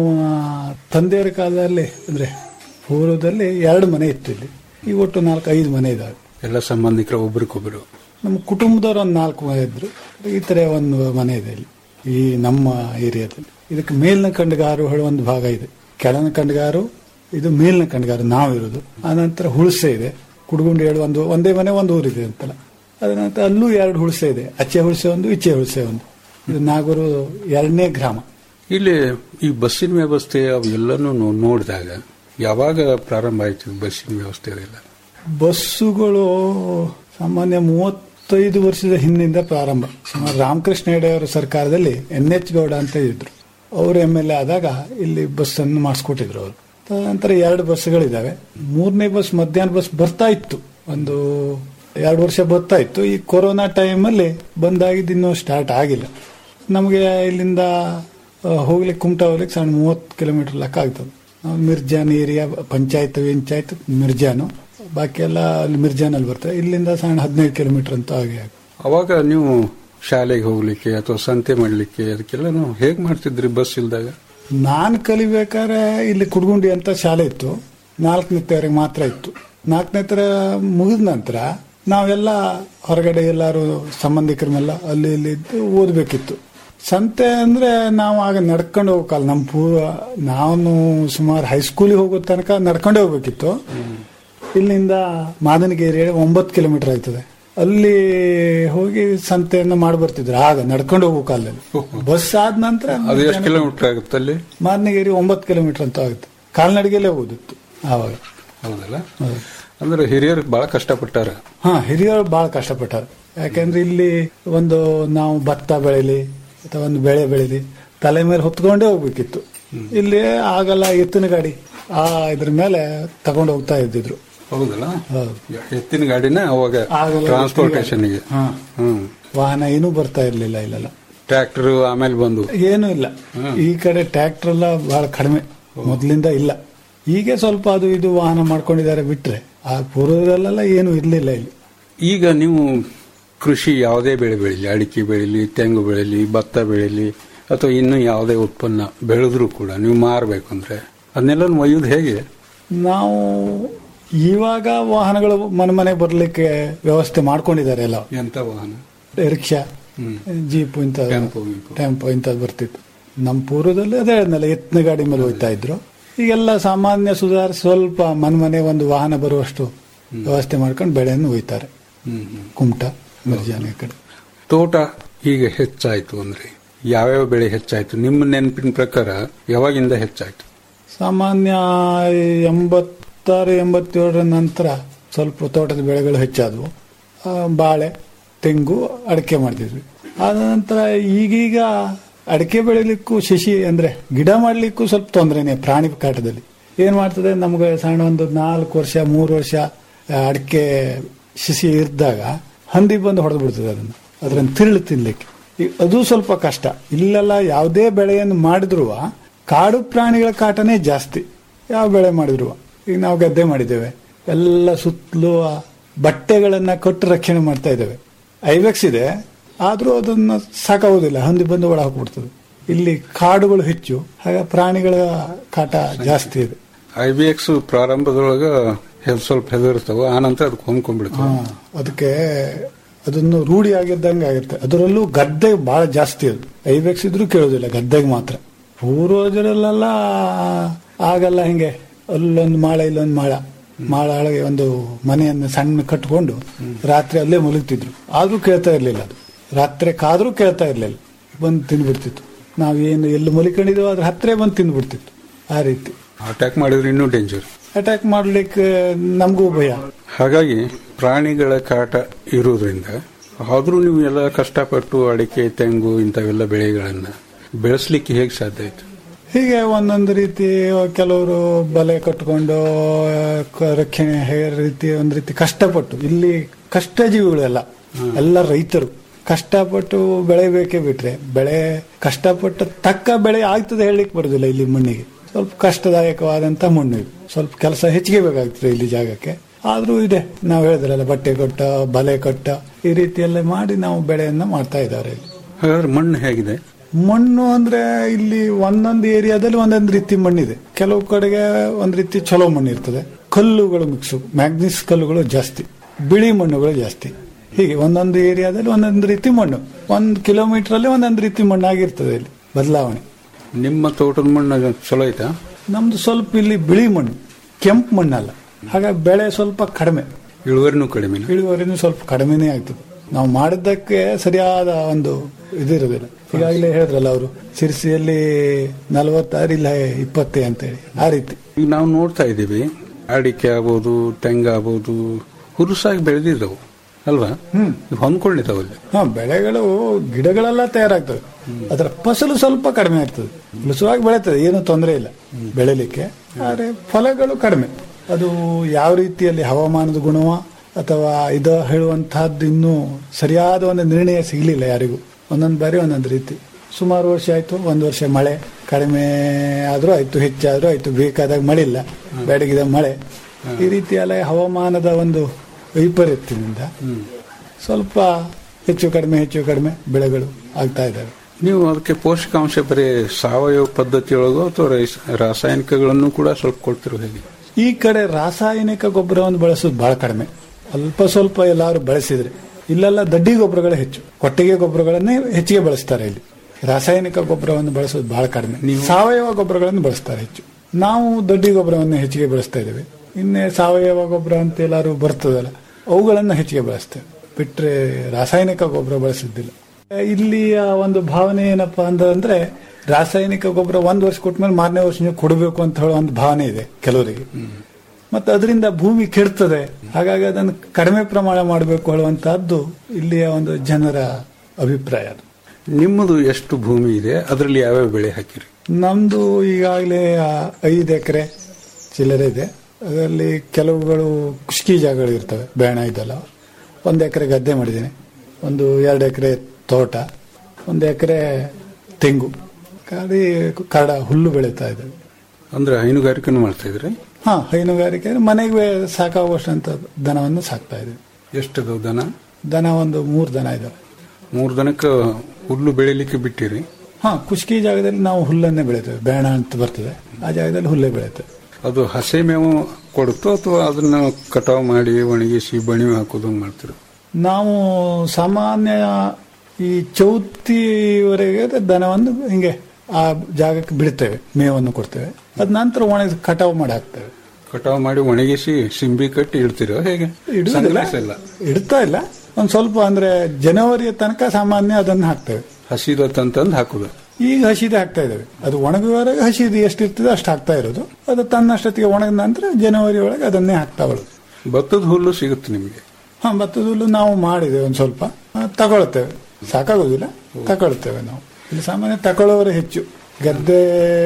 ತಂದೆಯವರ ಕಾಲದಲ್ಲಿ ಅಂದ್ರೆ ಪೂರ್ವದಲ್ಲಿ ಎರಡು ಮನೆ ಇತ್ತು ಇಲ್ಲಿ ಈಗ ಒಟ್ಟು ನಾಲ್ಕು ಐದು ಮನೆ ಇದಾವೆ ಎಲ್ಲ ಸಂಬಂಧಿಕರು ಒಬ್ರಿಗೊಬ್ರು ನಮ್ಮ ಕುಟುಂಬದವ್ರು ಒಂದು ನಾಲ್ಕು ಮನೆ ಇದ್ರು ಈ ತರ ಒಂದು ಮನೆ ಇದೆ ಇಲ್ಲಿ ಈ ನಮ್ಮ ಏರಿಯಾದಲ್ಲಿ ಇದಕ್ಕೆ ಮೇಲಿನ ಕಂಡಗಾರು ಹೇಳೋ ಒಂದು ಭಾಗ ಇದೆ ಕೆಳನ ಕಂಡಗಾರು ಇದು ಮೇಲಿನ ಕಂಡಗಾರು ನಾವಿರೋದು ಆನಂತರ ಹುಳಸೆ ಇದೆ ಕುಡ್ಗುಂಡಿ ಹೇಳುವ ಒಂದು ಒಂದೇ ಮನೆ ಒಂದು ಊರಿದೆ ಅಂತಲ್ಲ ಅದ ನಂತರ ಅಲ್ಲೂ ಎರಡು ಹುಳಸೆ ಇದೆ ಅಚ್ಚೆ ಹುಳಸೆ ಒಂದು ಇಚ್ಚೆ ಹುಳಸೆ ಒಂದು ಇದು ನಾಗೂರು ಎರಡನೇ ಗ್ರಾಮ ಇಲ್ಲಿ ಈ ಬಸ್ಸಿನ ವ್ಯವಸ್ಥೆ ಅವೆಲ್ಲನೂ ನೋ- ನೋಡಿದಾಗ ಯಾವಾಗ ಪ್ರಾರಂಭ ಆಯ್ತು ಈ ಬಸ್ಸಿನ ವ್ಯವಸ್ಥೆ ಅದೆಲ್ಲ ಬಸ್ಸುಗಳು ಸಾಮಾನ್ಯ ಮೂವತ್ತೈದು ವರ್ಷದ ಹಿಂದಿಂದ ಪ್ರಾರಂಭ ಸುಮಾರು ರಾಮಕೃಷ್ಣ ಹೆಗಡೆ ಅವರ ಸರ್ಕಾರದಲ್ಲಿ ಎನ್ ಎಚ್ ಗೌಡ ಅಂತ ಇದ್ರು ಅವರು ಎಂ ಎಲ್ ಎ ಆದಾಗ ಇಲ್ಲಿ ಬಸ್ ಅನ್ನು ಮಾಡಿಸ್ಕೊಟ್ಟಿದ್ರು ಅವರು ತದನಂತರ ಎರಡು ಬಸ್ಗಳಿದಾವೆ ಮೂರನೇ ಬಸ್ ಮಧ್ಯಾಹ್ನ ಬಸ್ ಬರ್ತಾ ಇತ್ತು ಒಂದು ಎರಡು ವರ್ಷ ಬರ್ತಾ ಇತ್ತು ಈ ಕೊರೋನಾ ಟೈಮಲ್ಲಿ ಬಂದಾಗಿದ್ದು ಇನ್ನೂ ಸ್ಟಾರ್ಟ್ ಆಗಿಲ್ಲ ನಮಗೆ ಇಲ್ಲಿಂದ ಆ, ಹೋಗ್ಲಿಕ್ಕೆ ಕುಮಟಾ ಹೋಗ್ಲಿಕ್ಕೆ ಸಣ್ಣ ಮೂವತ್ತು ಕಿಲೋಮೀಟರ್ ಲೆಕ್ಕ ಆಗ್ತದೆ ನಾವು ಮಿರ್ಜಾನ್ ಏರಿಯಾ ಪಂಚಾಯತ್ ಪಂಚಾಯತ್ ಮಿರ್ಜಾನು ಬಾಕಿ ಎಲ್ಲ ಅಲ್ಲಿ ಮಿರ್ಜಾನಲ್ಲಿ ಬರ್ತದೆ ಇಲ್ಲಿಂದ ಸಣ್ಣ ಹದಿನೈದು ಕಿಲೋಮೀಟರ್ ಅಂತ ಆಗಿ ಅವಾಗ ನೀವು ಶಾಲೆಗೆ ಹೋಗ್ಲಿಕ್ಕೆ ಅಥವಾ ಸಂತೆ ಮಾಡ್ಲಿಕ್ಕೆ ಅದಕ್ಕೆಲ್ಲ ಹೇಗ್ ಮಾಡ್ತಿದ್ರಿ ಬಸ್ ಇಲ್ದಾಗ ನಾನು ಕಲಿಬೇಕಾದ್ರೆ ಇಲ್ಲಿ ಕುಡ್ಗುಂಡಿ ಅಂತ ಶಾಲೆ ಇತ್ತು ನಾಲ್ಕನೇವರೆಗೆ ಮಾತ್ರ ಇತ್ತು ನಾಲ್ಕನೇ ತರ ಮುಗಿದ ನಂತರ ನಾವೆಲ್ಲ ಹೊರಗಡೆ ಎಲ್ಲಾರು ಸಂಬಂಧಿಕರನ್ನೆಲ್ಲ ಅಲ್ಲಿ ಇಲ್ಲಿ ಇದ್ದು ಓದಬೇಕಿತ್ತು ಸಂತೆ ಅಂದ್ರೆ ನಾವು ಆಗ ನಡ್ಕೊಂಡು ಹೋಗಕ್ಕಲ್ಲ ನಮ್ಮ ಪೂರ್ವ ನಾನು ಸುಮಾರು ಹೈಸ್ಕೂಲಿಗೆ ಹೋಗೋ ತನಕ ನಡ್ಕೊಂಡೇ ಹೋಗ್ಬೇಕಿತ್ತು ಇಲ್ಲಿಂದ ಮಾದನಗೇರಿ ಒಂಬತ್ತು ಕಿಲೋಮೀಟರ್ ಆಯ್ತದೆ ಅಲ್ಲಿ ಹೋಗಿ ಸಂತೆಯನ್ನು ಮಾಡಿ ಬರ್ತಿದ್ರು ಆಗ ನಡ್ಕೊಂಡು ಹೋಗೋ ಕಾಲದಲ್ಲಿ ಬಸ್ ಆದ ನಂತರ ಅದು ಎಷ್ಟು ಕಿಲೋಮೀಟರ್ ಆಗುತ್ತೆ ಅಲ್ಲಿ ಮಾದನಗೇರಿ ಒಂಬತ್ತು ಕಿಲೋಮೀಟರ್ ಅಂತ ಆಗುತ್ತೆ ಕಾಲ್ನಡಿಗೆಲ್ಲೇ ಹೋಗುದಿತ್ತು ಆವಾಗ ಹೌದಲ್ಲ ಅಂದ್ರೆ ಹಿರಿಯರು ಬಹಳ ಕಷ್ಟಪಟ್ಟಾರ ಹಾ ಹಿರಿಯರು ಬಹಳ ಕಷ್ಟಪಟ್ಟಾರ ಯಾಕೆಂದ್ರೆ ಇಲ್ಲಿ ಒಂದು ನಾವು ಭತ್ತ ಬೆಳಿಲಿ ಅಥವಾ ಒಂದು ಬೆಳೆ ಬೆಳಿಲಿ ತಲೆ ಮೇಲೆ ಹೊತ್ಕೊಂಡೇ ಹೋಗ್ಬೇಕಿತ್ತು ಇಲ್ಲಿ ಆಗಲ್ಲ ಎತ್ತಿನ ಗಾಡಿ ಆ ಇದ್ರ ಮೇಲೆ ತಗೊಂಡು ಹೋಗ್ತಾ ಇದ್ದಿದ್ರು ಹೌದಲ್ಲ ಹೌದು. ಎತ್ತಿನ ಗಾಡಿನ ಅವಾಗ ಆಗಲ್ಲ ಟ್ರಾನ್ಸ್ಪೋರ್ಟೇಷನ್ಗೆ ಹಾ ಹ್ಮ್ ವಾಹನ ಏನೂ ಬರ್ತಾ ಇರ್ಲಿಲ್ಲ ಇಲ್ಲೆಲ್ಲ ಟ್ರ್ಯಾಕ್ಟರ್ ಆಮೇಲೆ ಬಂದು ಏನೂ ಇಲ್ಲ ಈ ಕಡೆ ಟ್ರ್ಯಾಕ್ಟರ್ ಎಲ್ಲ ಬಹಳ ಕಡಿಮೆ ಮೊದ್ಲಿಂದ ಇಲ್ಲ ಹೀಗೆ ಸ್ವಲ್ಪ ಅದು ಇದು ವಾಹನ ಮಾಡ್ಕೊಂಡಿದ್ದಾರೆ ಬಿಟ್ರೆ ಆ ಪೂರ್ವದಲ್ಲೆಲ್ಲ ಏನೂ ಇರ್ಲಿಲ್ಲ ಇಲ್ಲಿ ಈಗ ನೀವು ಕೃಷಿ ಯಾವುದೇ ಬೆಳೆ ಬೆಳಿಲಿ ಅಡಿಕೆ ಬೆಳಿಲಿ ತೆಂಗು ಬೆಳಿಲಿ ಭತ್ತ ಬೆಳಿಲಿ ಅಥವಾ ಇನ್ನು ಯಾವುದೇ ಉತ್ಪನ್ನ ಬೆಳೆದ್ರೂ ಕೂಡ ನೀವು ಮಾರಬೇಕು ಅಂದ್ರೆ ಅದನ್ನೆಲ್ಲ ಒಯ್ಯೋದು ಹೇಗೆ ನಾವು ಇವಾಗ ವಾಹನಗಳು ಮನೆ ಮನೆ ಬರ್ಲಿಕ್ಕೆ ವ್ಯವಸ್ಥೆ ಮಾಡ್ಕೊಂಡಿದ್ದಾರೆ ಎಲ್ಲ ಎಂತ ವಾಹನ ರಿಕ್ಷಾ ಜೀಪು ಇಂತ ಟೆಂಪೋ, ಗೀಪು. ಟೆಂಪೋ ಇಂಥದ್ದು ಬರ್ತಿತ್ತು ನಮ್ಮ ಪೂರ್ವದಲ್ಲಿ ಅದೇ ಹೇಳಿದ್ನಲ್ಲ ಎತ್ತಿನ ಗಾಡಿ ಮೇಲೆ ಹೋಗ್ತಾ ಇದ್ರು ಈಗೆಲ್ಲ ಸಾಮಾನ್ಯ ಸುಧಾರಿಸಿ ಸ್ವಲ್ಪ ಮನೆ ಮನೆ ಒಂದು ವಾಹನ ಬರುವಷ್ಟು ವ್ಯವಸ್ಥೆ ಮಾಡ್ಕೊಂಡು ಬೆಳೆಯನ್ನು ಒಯ್ತಾರೆ ಹ್ಮ್, ಹ್ಮ್. ಕುಮಟ ಮಿರ್ಜಾನ ಕಡೆ ತೋಟ ಈಗ ಹೆಚ್ಚಾಯ್ತು ಅಂದ್ರೆ ಯಾವ್ಯಾವ ಬೆಳೆ ಹೆಚ್ಚಾಯ್ತು ನಿಮ್ಮ ನೆನಪಿನ ಪ್ರಕಾರ ಯಾವಾಗಿಂದ ಹೆಚ್ಚಾಯ್ತು ಸಾಮಾನ್ಯ ಎಂಬತ್ತಾರು ಎಂಬತ್ತೇಳರ ನಂತರ ಸ್ವಲ್ಪ ತೋಟದ ಬೆಳೆಗಳು ಹೆಚ್ಚಾದವು ಆ, ಬಾಳೆ ತೆಂಗು ಅಡಿಕೆ ಮಾಡ್ತಿದ್ವಿ ಆದ ನಂತರ ಈಗೀಗ ಅಡಿಕೆ ಬೆಳಿಲಿಕ್ಕೂ ಶಿಶಿ ಅಂದ್ರೆ ಗಿಡ ಮಾಡ್ಲಿಕ್ಕೂ ಸ್ವಲ್ಪ ತೊಂದರೆನೆ ಪ್ರಾಣಿ ಕಾಟದಲ್ಲಿ ಏನ್ ಮಾಡ್ತದೆ ನಮ್ಗೆ ಸಣ್ಣ ಒಂದು ನಾಲ್ಕು ವರ್ಷ ಮೂರು ವರ್ಷ ಆ, ಅಡಿಕೆ ಶಿಶಿ ಇದ್ದಾಗ ಹಂದಿ ಬಂದು ಹೊಡೆದು ಬಿಡ್ತದೆ ಅದನ್ನು ಅದನ್ನ ತಿರುಳು ತಿನ್ಲಿಕ್ಕೆ ಈ- ಅದು ಸ್ವಲ್ಪ ಕಷ್ಟ ಇಲ್ಲೆಲ್ಲ ಯಾವುದೇ ಬೆಳೆಯನ್ನು ಮಾಡಿದ್ರು ಕಾಡು ಪ್ರಾಣಿಗಳ ಕಾಟನೇ ಜಾಸ್ತಿ ಯಾವ ಬೆಳೆ ಮಾಡಿದ್ರು ಈಗ ನಾವು ಗದ್ದೆ ಮಾಡಿದ್ದೇವೆ ಎಲ್ಲ ಸುತ್ತಲೂ ಆ ಬಟ್ಟೆಗಳನ್ನ ಕಟ್ಟು ರಕ್ಷಣೆ ಮಾಡ್ತಾ ಇದ್ದೇವೆ ಐವೆಕ್ಸ್ ಇದೆ ಆದ್ರೂ ಅದನ್ನ ಸಾಕಾಗುದಿಲ್ಲ ಹಂದಿ ಬಂದು ಒಳ ಹಾಕ್ಬಿಡ್ತದೆ ಇಲ್ಲಿ ಕಾಡುಗಳು ಹೆಚ್ಚು ಹಾಗೆ ಪ್ರಾಣಿಗಳ ಕಾಟ ಜಾಸ್ತಿ ಇದೆ ಐ ಬಿ ಎಕ್ಸ್ ಪ್ರಾರಂಭದೊಳಗ ಹೆದ್ ಸ್ವಲ್ಪ ಹೆದರ್ತಾವ ಆನಂತರ ಅದಕ್ಕೆ ಹೊಂದ್ಕೊಂಡ್ಬಿಡ್ತಾವ ಹಾ, ಅದಕ್ಕೆ ಅದನ್ನು ರೂಢಿ ಆಗಿದ್ದಂಗೆ ಆಗಿರುತ್ತೆ ಅದರಲ್ಲೂ ಗದ್ದೆ ಬಹಳ ಜಾಸ್ತಿ ಅದು ಐಬೆಕ್ಸ್ ಇದ್ರೂ ಕೇಳೋದಿಲ್ಲ ಗದ್ದೆಗೆ ಮಾತ್ರ ಪೂರ್ವಜರಲ್ಲೆಲ್ಲ ಆಗಲ್ಲ ಹಿಂಗೆ ಅಲ್ಲೊಂದು ಮಾಳ ಇಲ್ಲೊಂದು ಮಾಳ ಮಾಳ ಒಳಗೆ ಒಂದು ಮನೆಯನ್ನು ಸಣ್ಣ ಕಟ್ಕೊಂಡು ರಾತ್ರಿ ಅಲ್ಲೇ ಮಲಗ್ತಿದ್ರು ಆದ್ರೂ ಕೇಳ್ತಾ ಇರ್ಲಿಲ್ಲ ಅದು ರಾತ್ರಿ ಕಾದ್ರೂ ಕೇಳ್ತಾ ಇರ್ಲಿಲ್ಲ ಬಂದು ತಿಂದ್ಬಿಡ್ತಿತ್ತು ನಾವೇನು ಎಲ್ಲಿ ಮಲಿಕೊಂಡಿದ್ವೋ ಅದ್ರ ಹತ್ರ ಬಂದು ತಿಂದ್ಬಿಡ್ತಿತ್ತು ಆ ರೀತಿ ಅಟ್ಯಾಕ್ ಮಾಡಿದ್ರೆ ಇನ್ನೂ ಡೇಂಜರ್ ಅಟ್ಯಾಕ್ ಮಾಡ್ಲಿಕ್ಕೆ ನಮಗೂ ಭಯ ಹಾಗಾಗಿ ಪ್ರಾಣಿಗಳ ಕಾಟ ಇರುವುದರಿಂದ ಆದ್ರೂ ನೀವು ಎಲ್ಲ ಕಷ್ಟಪಟ್ಟು ಅಡಿಕೆ ತೆಂಗು ಇಂಥವೆಲ್ಲ ಬೆಳೆಗಳನ್ನ ಬೆಳೆಸ್ಲಿಕ್ಕೆ ಹೇಗೆ ಸಾಧ್ಯ ಆಯ್ತು ಹೀಗೆ ಒಂದೊಂದು ರೀತಿ ಕೆಲವರು ಬಲೆ ಕಟ್ಕೊಂಡು ಕ- ರಕ್ಷಣೆ ಹೇ ರೀತಿ ಒಂದ್ ರೀತಿ ಕಷ್ಟಪಟ್ಟು ಇಲ್ಲಿ ಕಷ್ಟ ಜೀವಿಗಳೆಲ್ಲ ಎಲ್ಲ ರೈತರು ಕಷ್ಟಪಟ್ಟು ಬೆಳೆ ಬೇಕೇ ಬಿಟ್ರೆ ಬೆಳೆ ಕಷ್ಟಪಟ್ಟು ತಕ್ಕ ಬೆಳೆ ಆಗ್ತದೆ ಹೇಳಲಿಕ್ಕೆ ಬರುದಿಲ್ಲ ಇಲ್ಲಿ ಮಣ್ಣಿಗೆ ಸ್ವಲ್ಪ ಕಷ್ಟದಾಯಕವಾದಂತ ಮಣ್ಣು ಇದು ಸ್ವಲ್ಪ ಕೆಲಸ ಹೆಚ್ಚಿಗೆ ಬೇಕಾಗ್ತದೆ ಇಲ್ಲಿ ಜಾಗಕ್ಕೆ ಆದ್ರೂ ಇದೆ ನಾವು ಹೇಳಿದ್ರಲ್ಲ ಬಟ್ಟೆ ಕೊಟ್ಟ ಬಲೆ ಕೊಟ್ಟ ಈ ರೀತಿ ಎಲ್ಲ ಮಾಡಿ ನಾವು ಬೆಳೆಯನ್ನ ಮಾಡ್ತಾ ಇದ್ದಾರೆ ಇಲ್ಲಿ ಹಾಗಾದ್ರೆ ಮಣ್ಣು ಹೇಗಿದೆ ಮಣ್ಣು ಅಂದ್ರೆ ಇಲ್ಲಿ ಒಂದೊಂದು ಏರಿಯಾದಲ್ಲಿ ಒಂದೊಂದು ರೀತಿ ಮಣ್ಣಿದೆ ಕೆಲವು ಕಡೆಗೆ ಒಂದ್ ರೀತಿ ಚಲೋ ಮಣ್ಣು ಇರ್ತದೆ ಕಲ್ಲುಗಳು ಮಿಕ್ಸ್ ಮ್ಯಾಗ್ನೀಸ್ ಕಲ್ಲುಗಳು ಜಾಸ್ತಿ ಬಿಳಿ ಮಣ್ಣುಗಳು ಜಾಸ್ತಿ ಹೀಗೆ ಒಂದೊಂದು ಏರಿಯಾದಲ್ಲಿ ಒಂದೊಂದು ರೀತಿ ಮಣ್ಣು ಒಂದ್ ಕಿಲೋಮೀಟರ್ ಅಲ್ಲಿ ಒಂದೊಂದು ರೀತಿ ಮಣ್ಣಾಗಿರ್ತದೆ ಇಲ್ಲಿ ಬದಲಾವಣೆ ನಿಮ್ಮ ತೋಟದ ಮಣ್ಣು ಚಲೋ ಐತಾ ನಮ್ದು ಸ್ವಲ್ಪ ಇಲ್ಲಿ ಬಿಳಿ ಮಣ್ಣು ಕೆಂಪು ಮಣ್ಣಲ್ಲ ಹಾಗಾಗಿ ಬೆಳೆ ಸ್ವಲ್ಪ ಕಡಿಮೆ ಇಳುವರಿನೂ ಕಡಿಮೆ ಇಳುವರಿನೂ ಸ್ವಲ್ಪ ಕಡಿಮೆನೇ ಆಗ್ತದೆ ನಾವು ಮಾಡಿದ್ದಕ್ಕೆ ಸರಿಯಾದ ಒಂದು ಇದಿರೋದಿಲ್ಲ ಈಗಾಗಲೇ ಹೇಳಿದ್ರಲ್ಲ ಅವರು ಸಿರ್ಸಿಯಲ್ಲಿ ನಲವತ್ತಾರು ಇಲ್ಲ ಇಪ್ಪತ್ತೇ ಅಂತೇಳಿ ಆ ರೀತಿ ಈಗ ನಾವು ನೋಡ್ತಾ ಇದ್ದೀವಿ ಅಡಿಕೆ ಆಗ್ಬೋದು ತೆಂಗಾಗ್ಬೋದು ಹುರುಸಾಗಿ ಬೆಳೆದಿದ್ದವು ಅಲ್ವಾ ಇವು ಹೊಂದ್ಕೊಂಡಿದ್ದಾವಲ್ಲಿ ಹಾ ಬೆಳೆಗಳು ಗಿಡಗಳೆಲ್ಲ ತಯಾರಾಗ್ತವೆ ಅದರ ಫಸಲು ಸ್ವಲ್ಪ ಕಡಿಮೆ ಆಗ್ತದೆ ಲುಸುವಾಗಿ ಬೆಳೀತದೆ ಏನು ತೊಂದರೆ ಇಲ್ಲ ಬೆಳಿಲಿಕ್ಕೆ ಆದರೆ ಫಲಗಳು ಕಡಿಮೆ ಅದು ಯಾವ ರೀತಿಯಲ್ಲಿ ಹವಾಮಾನದ ಗುಣವ ಅಥವಾ ಇದು ಹೇಳುವಂತಹದ್ದು ಇನ್ನೂ ಸರಿಯಾದ ಒಂದು ನಿರ್ಣಯ ಸಿಗಲಿಲ್ಲ ಯಾರಿಗೂ ಒಂದೊಂದು ಬಾರಿ ಒಂದೊಂದು ರೀತಿ ಸುಮಾರು ವರ್ಷ ಆಯ್ತು ಒಂದು ವರ್ಷ ಮಳೆ ಕಡಿಮೆ ಆದ್ರೂ ಆಯ್ತು ಹೆಚ್ಚಾದ್ರೂ ಆಯ್ತು ಬೇಕಾದಾಗ ಮಳೆ ಇಲ್ಲ ಬೆಳಗಿದ ಮಳೆ ಈ ರೀತಿ ಎಲ್ಲ ಹವಾಮಾನದ ಒಂದು ವೈಪರೀತ್ಯದಿಂದ ಸ್ವಲ್ಪ ಹೆಚ್ಚು ಕಡಿಮೆ ಹೆಚ್ಚು ಕಡಿಮೆ ಬೆಳೆಗಳು ಆಗ್ತಾ ಇದ್ದಾವೆ ನೀವು ಅದಕ್ಕೆ ಪೋಷಕಾಂಶ ಬರೀ ಸಾವಯವ ಪದ್ಧತಿಯೊಳಗೋ ಅಥವಾ ರೈಸ್- ರಾಸಾಯನಿಕಗಳನ್ನು ಕೂಡ ಸ್ವಲ್ಪ ಕೊಡ್ತಿರೋ ಹೇಗೆ ಈ ಕಡೆ ರಾಸಾಯನಿಕ ಗೊಬ್ಬರವನ್ನು ಬಳಸೋದು ಬಹಳ ಕಡಿಮೆ ಅಲ್ಪ ಸ್ವಲ್ಪ ಎಲ್ಲಾರು ಬಳಸಿದ್ರೆ ಇಲ್ಲೆಲ್ಲ ದಡ್ಡಿ ಗೊಬ್ಬರಗಳೇ ಹೆಚ್ಚು ಕೊಟ್ಟಿಗೆ ಗೊಬ್ಬರಗಳನ್ನೇ ಹೆಚ್ಚಿಗೆ ಬಳಸ್ತಾರೆ ಇಲ್ಲಿ ರಾಸಾಯನಿಕ ಗೊಬ್ಬರವನ್ನು ಬಳಸೋದು ಬಹಳ ಕಡಿಮೆ ಸಾವಯವ ಗೊಬ್ಬರಗಳನ್ನು ಬಳಸ್ತಾರೆ ಹೆಚ್ಚು ನಾವು ದಡ್ಡಿ ಗೊಬ್ಬರವನ್ನು ಹೆಚ್ಚಿಗೆ ಬಳಸ್ತಾ ಇದ್ದೇವೆ ಇನ್ನೇ ಸಾವಯವ ಗೊಬ್ಬರ ಅಂತ ಎಲ್ಲಾರು ಬರ್ತದಲ್ಲ ಅವುಗಳನ್ನು ಹೆಚ್ಚಿಗೆ ಬಳಸ್ತೇವೆ ಬಿಟ್ರೆ ರಾಸಾಯನಿಕ ಗೊಬ್ಬರ ಬಳಸಿದ್ದಿಲ್ಲ ಇಲ್ಲಿಯ ಒಂದು ಭಾವನೆ ಏನಪ್ಪಾ ಅಂತಂದ್ರೆ ರಾಸಾಯನಿಕ ಗೊಬ್ಬರ ಒಂದ್ ವರ್ಷ ಕೊಟ್ಮೇಲೆ ಮಾರನೇ ವರ್ಷ ನೀವು ಕೊಡಬೇಕು ಅಂತ ಹೇಳೋ ಒಂದು ಭಾವನೆ ಇದೆ ಕೆಲವರಿಗೆ ಮತ್ತೆ ಅದರಿಂದ ಭೂಮಿ ಕೆಡ್ತದೆ ಹಾಗಾಗಿ ಅದನ್ನು ಕಡಿಮೆ ಪ್ರಮಾಣ ಮಾಡಬೇಕು ಹೇಳುವಂತಹದ್ದು ಇಲ್ಲಿಯ ಒಂದು ಜನರ ಅಭಿಪ್ರಾಯ ಅದು ನಿಮ್ಮದು ಎಷ್ಟು ಭೂಮಿ ಇದೆ ಅದರಲ್ಲಿ ಯಾವ್ಯಾವ ಬೆಳೆ ಹಾಕಿರಿ ನಮ್ದು ಈಗಾಗಲೇ ಐದು ಎಕರೆ ಚಿಲ್ಲರೆ ಇದೆ ಅದರಲ್ಲಿ ಕೆಲವುಗಳು ಖುಷ್ಕಿ ಜಾಗಗಳು ಇರ್ತವೆ ಬೇಣ ಇದೆಲ್ಲ ಒಂದು ಎಕರೆ ಗದ್ದೆ ಮಾಡಿದ್ದೇನೆ ಒಂದು ಎರಡು ಎಕರೆ ತೋಟ ಒಂದು ಎಕರೆ ತೆಂಗು ಖಾಲಿ ಕರಡ ಹುಲ್ಲು ಬೆಳೀತಾ ಇದ್ದೇವೆ ಅಂದ್ರೆ ಹೈನುಗಾರಿಕೆನೂ ಮಾಡ್ತಾ ಇದ್ರಿ ಹಾ ಹೈನುಗಾರಿಕೆ ಮನೆಗೆ ಸಾಕಾಗುವಷ್ಟಂತ ದನವನ್ನು ಸಾಕ್ತಾ ಇದ್ದೇವೆ ಎಷ್ಟದು ದನ ದನ ಒಂದು ಮೂರು ದನ ಇದಾವೆ ಮೂರು ದನಕ್ಕೆ ಹುಲ್ಲು ಬೆಳಿಲಿಕ್ಕೆ ಬಿಟ್ಟಿರಿ ಹಾ ಖುಷ್ಕಿ ಜಾಗದಲ್ಲಿ ನಾವು ಹುಲ್ಲನ್ನೇ ಬೆಳಿತೇವೆ ಬೇಣ ಅಂತ ಬರ್ತದೆ ಆ ಜಾಗದಲ್ಲಿ ಹುಲ್ಲೇ ಬೆಳಿತೇವೆ ಅದು ಹಸೆ ಮೇವು ಕೊಡುತ್ತೋ ಅಥವಾ ಅದನ್ನ ಕಟಾವು ಮಾಡಿ ಒಣಗಿಸಿ ಬಣಿ ಹಾಕೋದು ಮಾಡ್ತೀರಿ ನಾವು ಸಾಮಾನ್ಯ ಈ ಚೌತಿವರೆಗೆ ದನವನ್ನು ಹಿಂಗೆ ಆ ಜಾಗಕ್ಕೆ ಬಿಡ್ತೇವೆ ಮೇವನ್ನು ಕೊಡ್ತೇವೆ ಅದ ನಂತರ ಒಣಗಿಸಿ ಕಟಾವು ಮಾಡಿ ಹಾಕ್ತೇವೆ ಕಟಾವು ಮಾಡಿ ಒಣಗಿಸಿ ಸಿಂಬಿ ಕಟ್ಟಿ ಇಡ್ತೀರೋ ಹೇಗೆ ಇಡುವುದಿಲ್ಲ ಸಂಗ್ರಹಿಸಲ್ಲ ಇಡ್ತಾ ಇಲ್ಲ ಒಂದ್ ಸ್ವಲ್ಪ ಅಂದ್ರೆ ಜನವರಿಯ ತನಕ ಸಾಮಾನ್ಯ ಅದನ್ನು ಹಾಕ್ತೇವೆ ಹಸಿದತ್ತಂತಂದು ಹಾಕುದು ಈಗ ಹಸಿದೆ ಹಾಕ್ತಾ ಇದ್ದೇವೆ ಅದು ಒಣಗುವವರೆಗೆ ಹಸಿದು ಎಷ್ಟಿರ್ತದೆ ಅಷ್ಟು ಹಾಕ್ತಾ ಇರೋದು ಅದು ತನ್ನಷ್ಟೊತ್ತಿಗೆ ಒಣಗಿದ ನಂತರ ಜನವರಿ ಒಳಗೆ ಅದನ್ನೇ ಹಾಕ್ತಾ ಬರೋದು ಭತ್ತದ ಹುಲ್ಲು ಸಿಗುತ್ತೆ ನಿಮಗೆ ಹಾ ಭತ್ತದ ಹುಲ್ಲು ನಾವು ಮಾಡಿದ್ದೇವೆ ಒಂದು ಸ್ವಲ್ಪ ಆ, ತಗೊಳ್ತೇವೆ ಸಾಕಾಗೋದಿಲ್ಲ ತಗೊಳ್ತೇವೆ ನಾವು ಇಲ್ಲಿ ಸಾಮಾನ್ಯ ತಗೊಳ್ಳೋರು ಹೆಚ್ಚು ಗದ್ದೆ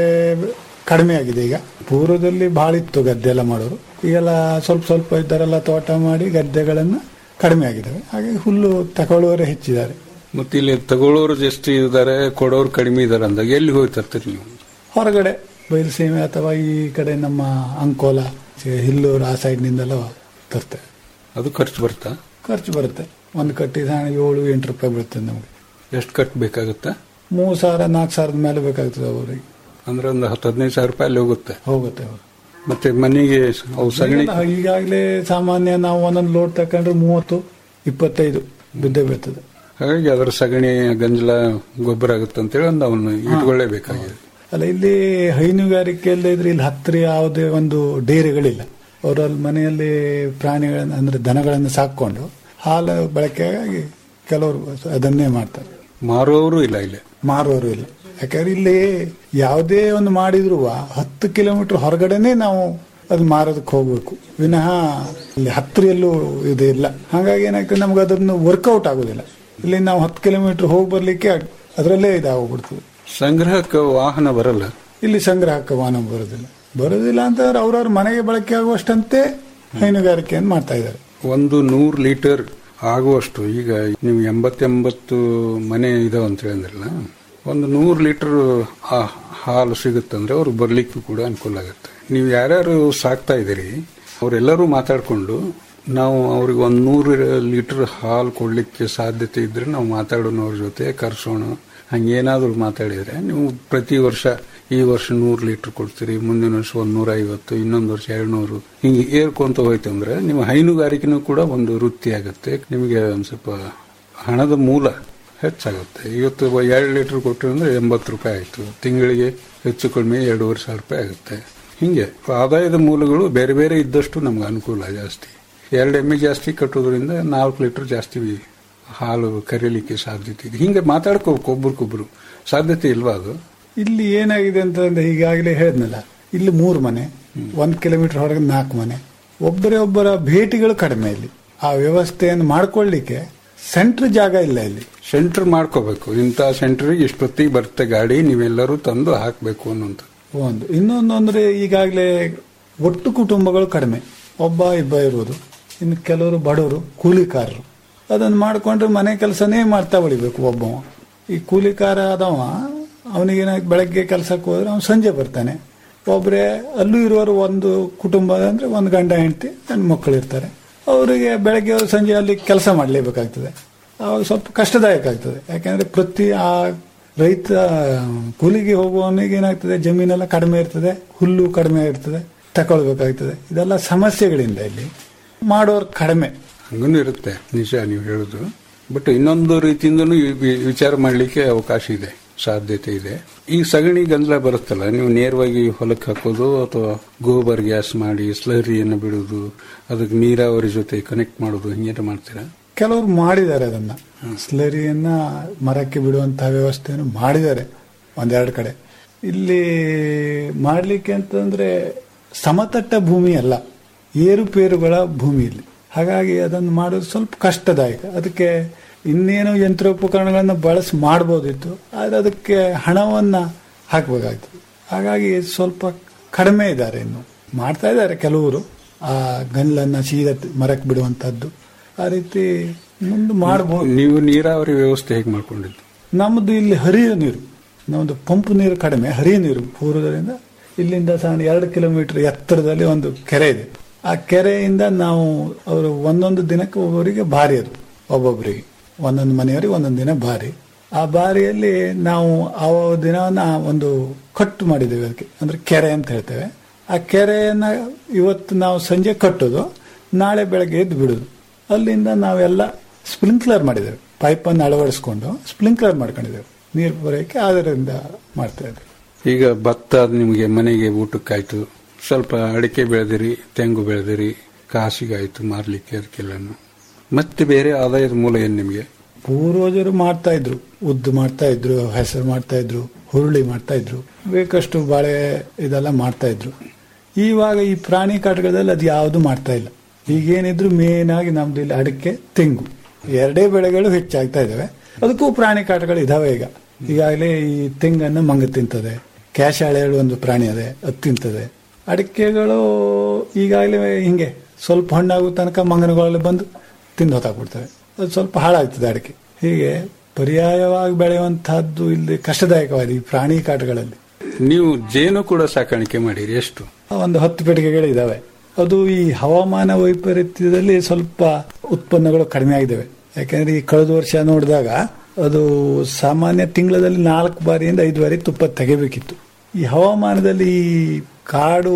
ಕಡಿಮೆ ಆಗಿದೆ ಈಗ ಪೂರ್ವದಲ್ಲಿ ಬಹಳ ಇತ್ತು ಗದ್ದೆ ಎಲ್ಲ ಮಾಡೋರು ಈಗೆಲ್ಲ ಸ್ವಲ್ಪ ಸ್ವಲ್ಪ ಇದ್ದಾರೆಲ್ಲ ತೋಟ ಮಾಡಿ ಗದ್ದೆಗಳನ್ನು ಕಡಿಮೆ ಆಗಿದ್ದಾವೆ ಹಾಗಾಗಿ ಹುಲ್ಲು ತಗೊಳ್ಳುವವರೇ ಹೆಚ್ಚಿದ್ದಾರೆ ಮತ್ತೆ ಇಲ್ಲಿ ತಗೊಳ್ಳೋರು ಜಾಸ್ತಿ ಇದ್ದಾರೆ ಕೊಡೋರು ಕಡಿಮೆ ಇದಾರೆ ಅಂದಾಗ ಎಲ್ಲಿ ಹೋಗಿ ತರ್ತೀರಿ ನೀವು ಹೊರಗಡೆ ಬಯಲುಸೀಮೆ ಅಥವಾ ಈ ಕಡೆ ನಮ್ಮ ಅಂಕೋಲ ಹಿಲ್ಲೂರು ಆ ಸೈಡ್ನಿಂದೆಲ್ಲ ತರ್ತೇವೆ ಅದು ಖರ್ಚು ಬರ್ತಾ ಖರ್ಚು ಬರುತ್ತೆ ಒಂದು ಕಟ್ಟಿದ ಹಣ ಏಳು ಎಂಟು ರೂಪಾಯಿ ಬೀಳ್ತದೆ ನಮಗೆ ಎಷ್ಟು ಕಟ್ಟಬೇಕಾಗತ್ತಾ ಮೂರು ಸಾವಿರ ನಾಲ್ಕು ಸಾವಿರದ ಮೇಲೆ ಬೇಕಾಗ್ತದೆ ಅವರಿಗೆ ಅಂದ್ರೆ ಒಂದು ಹತ್ತು ಹದಿನೈದು ಸಾವಿರ ರೂಪಾಯಿ ಅಲ್ಲಿ ಹೋಗುತ್ತೆ ಹೋಗುತ್ತೆ ಅವರು ಮತ್ತೆ ಮನೆಗೆ ಅವು ಸಗಣಿ ಈಗಾಗಲೇ ಸಾಮಾನ್ಯ ನಾವು ಒಂದೊಂದು ಲೋಡ್ ತಕೊಂಡ್ರೆ ಮೂವತ್ತು ಇಪ್ಪತ್ತೈದು ಬಿದ್ದೇ ಬೀಳ್ತದೆ ಹಾಗಾಗಿ ಅದರ ಸಗಣಿ ಗಂಜಲ ಗೊಬ್ಬರ ಆಗುತ್ತೆ ಅಂತೇಳಿ ಒಂದು ಅವನು ಇಟ್ಕೊಳ್ಳೇಬೇಕಾಗಿದೆ ಅಲ್ಲ ಇಲ್ಲಿ ಹೈನುಗಾರಿಕೆಯಲ್ಲೇ ಇದ್ರೆ ಇಲ್ಲಿ ಹತ್ತಿರ ಯಾವುದೇ ಒಂದು ಡೇರಿಗಳಿಲ್ಲ ಅವರು ಅಲ್ಲಿ ಮನೆಯಲ್ಲಿ ಪ್ರಾಣಿಗಳನ್ನ ಅಂದ್ರೆ ದನಗಳನ್ನು ಸಾಕೊಂಡು ಹಾಲು ಬಳಕೆಗಾಗಿ ಕೆಲವರು ಅದನ್ನೇ ಮಾಡ್ತಾರೆ ಮಾರುವವರು ಇಲ್ಲ ಇಲ್ಲಿ ಮಾರುವವರು ಇಲ್ಲ ಯಾಕಂದ್ರೆ ಇಲ್ಲಿ ಯಾವುದೇ ಒಂದು ಮಾಡಿದ್ರು ಹತ್ತು ಕಿಲೋಮೀಟರ್ ಹೊರಗಡೆನೆ ನಾವು ಅದು ಮಾರೋದಕ್ಕೆ ಹೋಗ್ಬೇಕು ವಿನಃ ಇಲ್ಲಿ ಹತ್ತಿರ ಎಲ್ಲೂ ಇದು ಇಲ್ಲ ಹಾಗಾಗಿ ಏನಾಗ್ತದೆ ನಮ್ಗೆ ಅದನ್ನು ವರ್ಕೌಟ್ ಆಗೋದಿಲ್ಲ ಇಲ್ಲಿ ನಾವು ಹತ್ತು ಕಿಲೋಮೀಟರ್ ಹೋಗಿ ಬರ್ಲಿಕ್ಕೆ ಅದರಲ್ಲೇ ಇದಾಗೋಗ್ಬಿಡ್ತದೆ ಸಂಗ್ರಹಕ್ಕೆ ವಾಹನ ಬರಲ್ಲ ಇಲ್ಲಿ ಸಂಗ್ರಹಕ್ಕೆ ವಾಹನ ಬರೋದಿಲ್ಲ ಬರೋದಿಲ್ಲ ಅಂತಂದ್ರೆ ಅವ್ರವ್ರ ಮನೆಗೆ ಬಳಕೆ ಆಗುವಷ್ಟಂತೆ ಹೈನುಗಾರಿಕೆಯನ್ನು ಮಾಡ್ತಾ ಇದ್ದಾರೆ ಒಂದು ನೂರು ಲೀಟರ್ ಆಗುವಷ್ಟು ಈಗ ನೀವು ಎಂಬತ್ತೆಂಬತ್ತು ಮನೆ ಇದಾವ ಅಂತ ಹೇಳಿದ್ರಲ್ಲ ಒಂದು ನೂರು ಲೀಟರ್ ಹಾಲು ಸಿಗುತ್ತಂದ್ರೆ ಅವ್ರಿಗೆ ಬರ್ಲಿಕ್ಕೂ ಕೂಡ ಅನುಕೂಲ ಆಗುತ್ತೆ ನೀವು ಯಾರ್ಯಾರು ಸಾಕ್ತಾ ಇದ್ದೀರಿ ಅವರೆಲ್ಲರೂ ಮಾತಾಡಿಕೊಂಡು ನಾವು ಅವ್ರಿಗೆ ಒಂದು ನೂರು ಲೀಟರ್ ಹಾಲು ಕೊಡ್ಲಿಕ್ಕೆ ಸಾಧ್ಯತೆ ಇದ್ರೆ ನಾವು ಮಾತಾಡೋಣ ಅವ್ರ ಜೊತೆ ಕರ್ಸೋಣ ಹಂಗೇನಾದ್ರೂ ಮಾತಾಡಿದ್ರೆ ನೀವು ಪ್ರತಿ ವರ್ಷ ಈ ವರ್ಷ ನೂರು ಲೀಟರ್ ಕೊಡ್ತೀರಿ ಮುಂದಿನ ವರ್ಷ ಒಂದು ನೂರ ಐವತ್ತು ಇನ್ನೊಂದು ವರ್ಷ ಎರಡ್ನೂರು ಹಿಂಗೆ ಏರ್ಕೊಂತ ಹೋಯ್ತು ಅಂದ್ರೆ ನಿಮ್ಮ ಹೈನುಗಾರಿಕೆನೂ ಕೂಡ ಒಂದು ವೃತ್ತಿ ಆಗುತ್ತೆ ನಿಮಗೆ ಒಂದು ಸ್ವಲ್ಪ ಹಣದ ಮೂಲ ಹೆಚ್ಚಾಗುತ್ತೆ ಇವತ್ತು ಎರಡು ಲೀಟರ್ ಕೊಟ್ಟರು ಅಂದ್ರೆ ಎಂಬತ್ತು ರೂಪಾಯಿ ಆಯಿತು ತಿಂಗಳಿಗೆ ಹೆಚ್ಚು ಕಡಿಮೆ ಎರಡೂವರೆ ಸಾವಿರ ರೂಪಾಯಿ ಆಗುತ್ತೆ ಹಿಂಗೆ ಆದಾಯದ ಮೂಲಗಳು ಬೇರೆ ಬೇರೆ ಇದ್ದಷ್ಟು ನಮ್ಗೆ ಅನುಕೂಲ ಜಾಸ್ತಿ ಎರಡು ಎಮ್ಮೆ ಜಾಸ್ತಿ ಕಟ್ಟೋದ್ರಿಂದ ನಾಲ್ಕು ಲೀಟರ್ ಜಾಸ್ತಿ ಹಾಲು ಕರೀಲಿಕ್ಕೆ ಸಾಧ್ಯತೆ ಇದೆ ಹಿಂಗೆ ಮಾತಾಡ್ಕೋಬೇಕು ಒಬ್ರಿಗೊಬ್ರು ಸಾಧ್ಯತೆ ಇಲ್ವಾ ಅದು ಇಲ್ಲಿ ಏನಾಗಿದೆ ಅಂತಂದ್ರೆ ಈಗಾಗಲೇ ಹೇಳಿದ್ನಲ್ಲ ಇಲ್ಲಿ ಮೂರು ಮನೆ ಒಂದ್ ಕಿಲೋಮೀಟರ್ ಹೊರಗೆ ನಾಲ್ಕು ಮನೆ ಒಬ್ಬರೇ ಒಬ್ಬರ ಭೇಟಿಗಳು ಕಡಿಮೆ ಇಲ್ಲಿ ಆ ವ್ಯವಸ್ಥೆಯನ್ನು ಮಾಡ್ಕೊಳ್ಳಿಕ್ಕೆ ಸೆಂಟ್ರ್ ಜಾಗ ಇಲ್ಲ ಇಲ್ಲಿ ಸೆಂಟರ್ ಮಾಡ್ಕೋಬೇಕು ಇಂಥ ಸೆಂಟರ್ಗೆ ಇಷ್ಟೊತ್ತಿಗೆ ಬರುತ್ತೆ ಗಾಡಿ ನೀವೆಲ್ಲರೂ ತಂದು ಹಾಕಬೇಕು ಅನ್ನೋಂಥ ಒಂದು ಇನ್ನೊಂದು ಅಂದ್ರೆ ಈಗಾಗಲೇ ಒಟ್ಟು ಕುಟುಂಬಗಳು ಕಡಿಮೆ ಒಬ್ಬ ಇಬ್ಬ ಇರುವುದು ಇನ್ನು ಕೆಲವರು ಬಡವರು ಕೂಲಿಕಾರರು ಅದನ್ನು ಮಾಡಿಕೊಂಡ್ರೆ ಮನೆ ಕೆಲಸನೇ ಮಾಡ್ತಾ ಉಳಿಬೇಕು ಒಬ್ಬವ ಈ ಕೂಲಿಕಾರ ಆದವ ಅವನಿಗೇನಾಗಿ ಬೆಳಗ್ಗೆ ಕೆಲಸಕ್ಕೆ ಹೋದ್ರೆ ಅವ್ನು ಸಂಜೆ ಬರ್ತಾನೆ ಒಬ್ಬರೇ ಅಲ್ಲೂ ಇರುವವರು ಒಂದು ಕುಟುಂಬ ಅಂದ್ರೆ ಒಂದು ಗಂಡ ಹೆಂಡತಿ ನನ್ನ ಮಕ್ಕಳು ಇರ್ತಾರೆ ಅವರಿಗೆ ಬೆಳಗ್ಗೆ ಅವ್ರು ಸಂಜೆ ಅಲ್ಲಿ ಕೆಲಸ ಮಾಡಲೇಬೇಕಾಗ್ತದೆ ಅವಾಗ ಸ್ವಲ್ಪ ಕಷ್ಟದಾಯಕ ಆಗ್ತದೆ ಯಾಕಂದ್ರೆ ಪ್ರತಿ ಆ ರೈತ ಕೂಲಿಗೆ ಹೋಗುವವನಿಗೆ ಏನಾಗ್ತದೆ ಜಮೀನೆಲ್ಲ ಕಡಿಮೆ ಇರ್ತದೆ ಹುಲ್ಲು ಕಡಿಮೆ ಇರ್ತದೆ ತಗೊಳ್ಬೇಕಾಗ್ತದೆ ಇದೆಲ್ಲ ಸಮಸ್ಯೆಗಳಿಂದ ಇಲ್ಲಿ ಮಾಡೋರು ಕಡಿಮೆ ಹಂಗೂ ಇರುತ್ತೆ ನಿಜ ನೀವು ಹೇಳುದು ಬಟ್ ಇನ್ನೊಂದು ರೀತಿಯಿಂದನೂ ಈ ವಿ- ವಿಚಾರ ಮಾಡಲಿಕ್ಕೆ ಅವಕಾಶ ಇದೆ ಸಾಧ್ಯತೆ ಇದೆ ಈ ಸಗಣಿ ಗಂಜಲ ಬರುತ್ತಲ್ಲ ನೀವು ನೇರವಾಗಿ ಹೊಲಕ್ಕೆ ಹಾಕೋದು ಅಥವಾ ಗೋಬರ್ ಗ್ಯಾಸ್ ಮಾಡಿ ಸ್ಲರಿಯನ್ನು ಬಿಡುವುದು ಅದಕ್ಕೆ ನೀರಾವರಿ ಜೊತೆ ಕನೆಕ್ಟ್ ಮಾಡೋದು ಹಿಂಗೇನು ಮಾಡ್ತೀರಾ ಕೆಲವರು ಮಾಡಿದ್ದಾರೆ ಅದನ್ನ ಸ್ಲರಿಯನ್ನ ಮರಕ್ಕೆ ಬಿಡುವಂತಹ ವ್ಯವಸ್ಥೆಯನ್ನು ಮಾಡಿದ್ದಾರೆ ಒಂದೆರಡು ಕಡೆ ಇಲ್ಲಿ ಮಾಡಲಿಕ್ಕೆ ಅಂತಂದ್ರೆ ಸಮತಟ್ಟ ಭೂಮಿ ಅಲ್ಲ ಏರುಪೇರುಗಳ ಭೂಮಿ ಇಲ್ಲಿ ಹಾಗಾಗಿ ಅದನ್ನು ಮಾಡೋದು ಸ್ವಲ್ಪ ಕಷ್ಟದಾಯಕ ಅದಕ್ಕೆ ಇನ್ನೇನು ಯಂತ್ರೋಪಕರಣಗಳನ್ನು ಬಳಸಿ ಮಾಡ್ಬೋದಿತ್ತು ಆದರೆ ಅದಕ್ಕೆ ಹಣವನ್ನ ಹಾಕಬೇಕಾಗ್ತದೆ ಹಾಗಾಗಿ ಸ್ವಲ್ಪ ಕಡಿಮೆ ಇದ್ದಾರೆ ಇನ್ನು ಮಾಡ್ತಾ ಇದ್ದಾರೆ ಕೆಲವರು ಆ ಗಂಜಲನ್ನ ಸೀದಾ ಮರಕ್ಕೆ ಬಿಡುವಂತದ್ದು ಆ ರೀತಿ ಮುಂದೆ ಮಾಡಬಹುದು ನೀವು ನೀರಾವರಿ ವ್ಯವಸ್ಥೆ ಹೇಗೆ ಮಾಡ್ಕೊಂಡಿದ್ದು ನಮ್ಮದು ಇಲ್ಲಿ ಹರಿಯೋ ನೀರು ನಮ್ಮದು ಪಂಪ್ ನೀರು ಕಡಿಮೆ ಹರಿಯ ನೀರು ಪೂರ್ವದಿಂದ ಇಲ್ಲಿಂದ ಸಣ್ಣ ಎರಡು ಕಿಲೋಮೀಟರ್ ಎತ್ತರದಲ್ಲಿ ಒಂದು ಕೆರೆ ಇದೆ ಆ ಕೆರೆಯಿಂದ ನಾವು ಅವರು ಒಂದೊಂದು ದಿನಕ್ಕೆ ಒಬ್ಬೊಬ್ಬರಿಗೆ ಭಾರಿ ಅದು ಒಬ್ಬೊಬ್ಬರಿಗೆ ಒಂದೊಂದು ಮನೆಯವರಿಗೆ ಒಂದೊಂದು ದಿನ ಭಾರಿ ಆ ಬಾರಿಯಲ್ಲಿ ನಾವು ಆ ದಿನವನ್ನ ಒಂದು ಕಟ್ಟು ಮಾಡಿದ್ದೇವೆ ಅದಕ್ಕೆ ಅಂದ್ರೆ ಕೆರೆ ಅಂತ ಹೇಳ್ತೇವೆ ಆ ಕೆರೆಯನ್ನ ಇವತ್ತು ನಾವು ಸಂಜೆ ಕಟ್ಟೋದು ನಾಳೆ ಬೆಳಗ್ಗೆ ಎದ್ದು ಬಿಡೋದು ಅಲ್ಲಿಂದ ನಾವೆಲ್ಲ ಸ್ಪ್ರಿಂಕ್ಲರ್ ಮಾಡಿದ್ದೇವೆ ಪೈಪನ್ನು ಅಳವಡಿಸ್ಕೊಂಡು ಸ್ಪ್ರಿಂಕ್ಲರ್ ಮಾಡ್ಕೊಂಡಿದ್ದೇವೆ ನೀರು ಪೂರೈಕೆ ಅದರಿಂದ ಮಾಡ್ತಾ ಇದ್ದೇವೆ ಈಗ ಭತ್ತ ನಿಮಗೆ ಮನೆಗೆ ಊಟಕ್ಕಾಯ್ತು ಸ್ವಲ್ಪ ಅಡಿಕೆ ಬೆಳೆದಿರಿ ತೆಂಗು ಬೆಳೆದಿರಿ ಕಾಸಿಗಾಯ್ತು ಮಾರ್ಲಿಕ್ಕೆ ಅದಕ್ಕೆಲ್ಲನು ಮತ್ತೆ ಬೇರೆ ಆದಾಯದ ಮೂಲ ಏನು ನಿಮಗೆ ಪೂರ್ವಜರು ಮಾಡ್ತಾ ಇದ್ರು ಉದ್ದು ಮಾಡ್ತಾ ಇದ್ರು ಹೆಸರು ಮಾಡ್ತಾ ಇದ್ರು ಹುರುಳಿ ಮಾಡ್ತಾ ಇದ್ರು ಬೇಕಷ್ಟು ಬಾಳೆ ಇದೆಲ್ಲ ಮಾಡ್ತಾ ಇದ್ರು ಇವಾಗ ಈ ಪ್ರಾಣಿ ಕಾಟಗಳಲ್ಲಿ ಅದು ಯಾವುದು ಮಾಡ್ತಾ ಇಲ್ಲ ಈಗೇನಿದ್ರು ಮೇನ್ ಆಗಿ ನಮ್ದು ಇಲ್ಲಿ ಅಡಿಕೆ ತೆಂಗು ಎರಡೇ ಬೆಳೆಗಳು ಹೆಚ್ಚಾಗ್ತಾ ಇದಾವೆ ಅದಕ್ಕೂ ಪ್ರಾಣಿ ಕಾಟಗಳು ಇದಾವೆ ಈಗ ಈಗಾಗಲೇ ಈ ತೆಂಗನ್ನು ಮಂಗ ತಿಂತದೆ ಕ್ಯಾಶಾಳೆ ಹೇಳುವ ಒಂದು ಪ್ರಾಣಿ ಅದೇ ಅದು ತಿಂತದೆ ಅಡಿಕೆಗಳು ಈಗಾಗಲೇ ಹಿಂಗೆ ಸ್ವಲ್ಪ ಹಣ್ಣಾಗೋ ತನಕ ಮಂಗನಗಳಲ್ಲಿ ಬಂದು ತಿಂದು ಹೊತ್ತಾಕ್ಬಿಡ್ತವೆ ಅದು ಸ್ವಲ್ಪ ಹಾಳಾಗ್ತದೆ ಅಡಿಕೆ ಹೀಗೆ ಪರ್ಯಾಯವಾಗಿ ಬೆಳೆಯುವಂತಹದ್ದು ಇಲ್ಲಿ ಕಷ್ಟದಾಯಕವಾದ ಈ ಪ್ರಾಣಿ ಕಾಟಗಳಲ್ಲಿ ನೀವು ಜೇನು ಕೂಡ ಸಾಕಾಣಿಕೆ ಮಾಡಿರಿ ಎಷ್ಟು ಒಂದು ಹತ್ತು ಪೆಟ್ಟಿಗೆಗಳು ಇದಾವೆ ಅದು ಈ ಹವಾಮಾನ ವೈಪರೀತ್ಯದಲ್ಲಿ ಸ್ವಲ್ಪ ಉತ್ಪನ್ನಗಳು ಕಡಿಮೆ ಆಗಿದ್ದಾವೆ ಯಾಕಂದ್ರೆ ಈ ಕಳೆದ ವರ್ಷ ನೋಡಿದಾಗ ಅದು ಸಾಮಾನ್ಯ ತಿಂಗಳಲ್ಲಿ ನಾಲ್ಕು ಬಾರಿಯಿಂದ ಐದು ಬಾರಿ ತುಪ್ಪ ತೆಗಿಬೇಕಿತ್ತು ಈ ಹವಾಮಾನದಲ್ಲಿ ಈ ಕಾಡು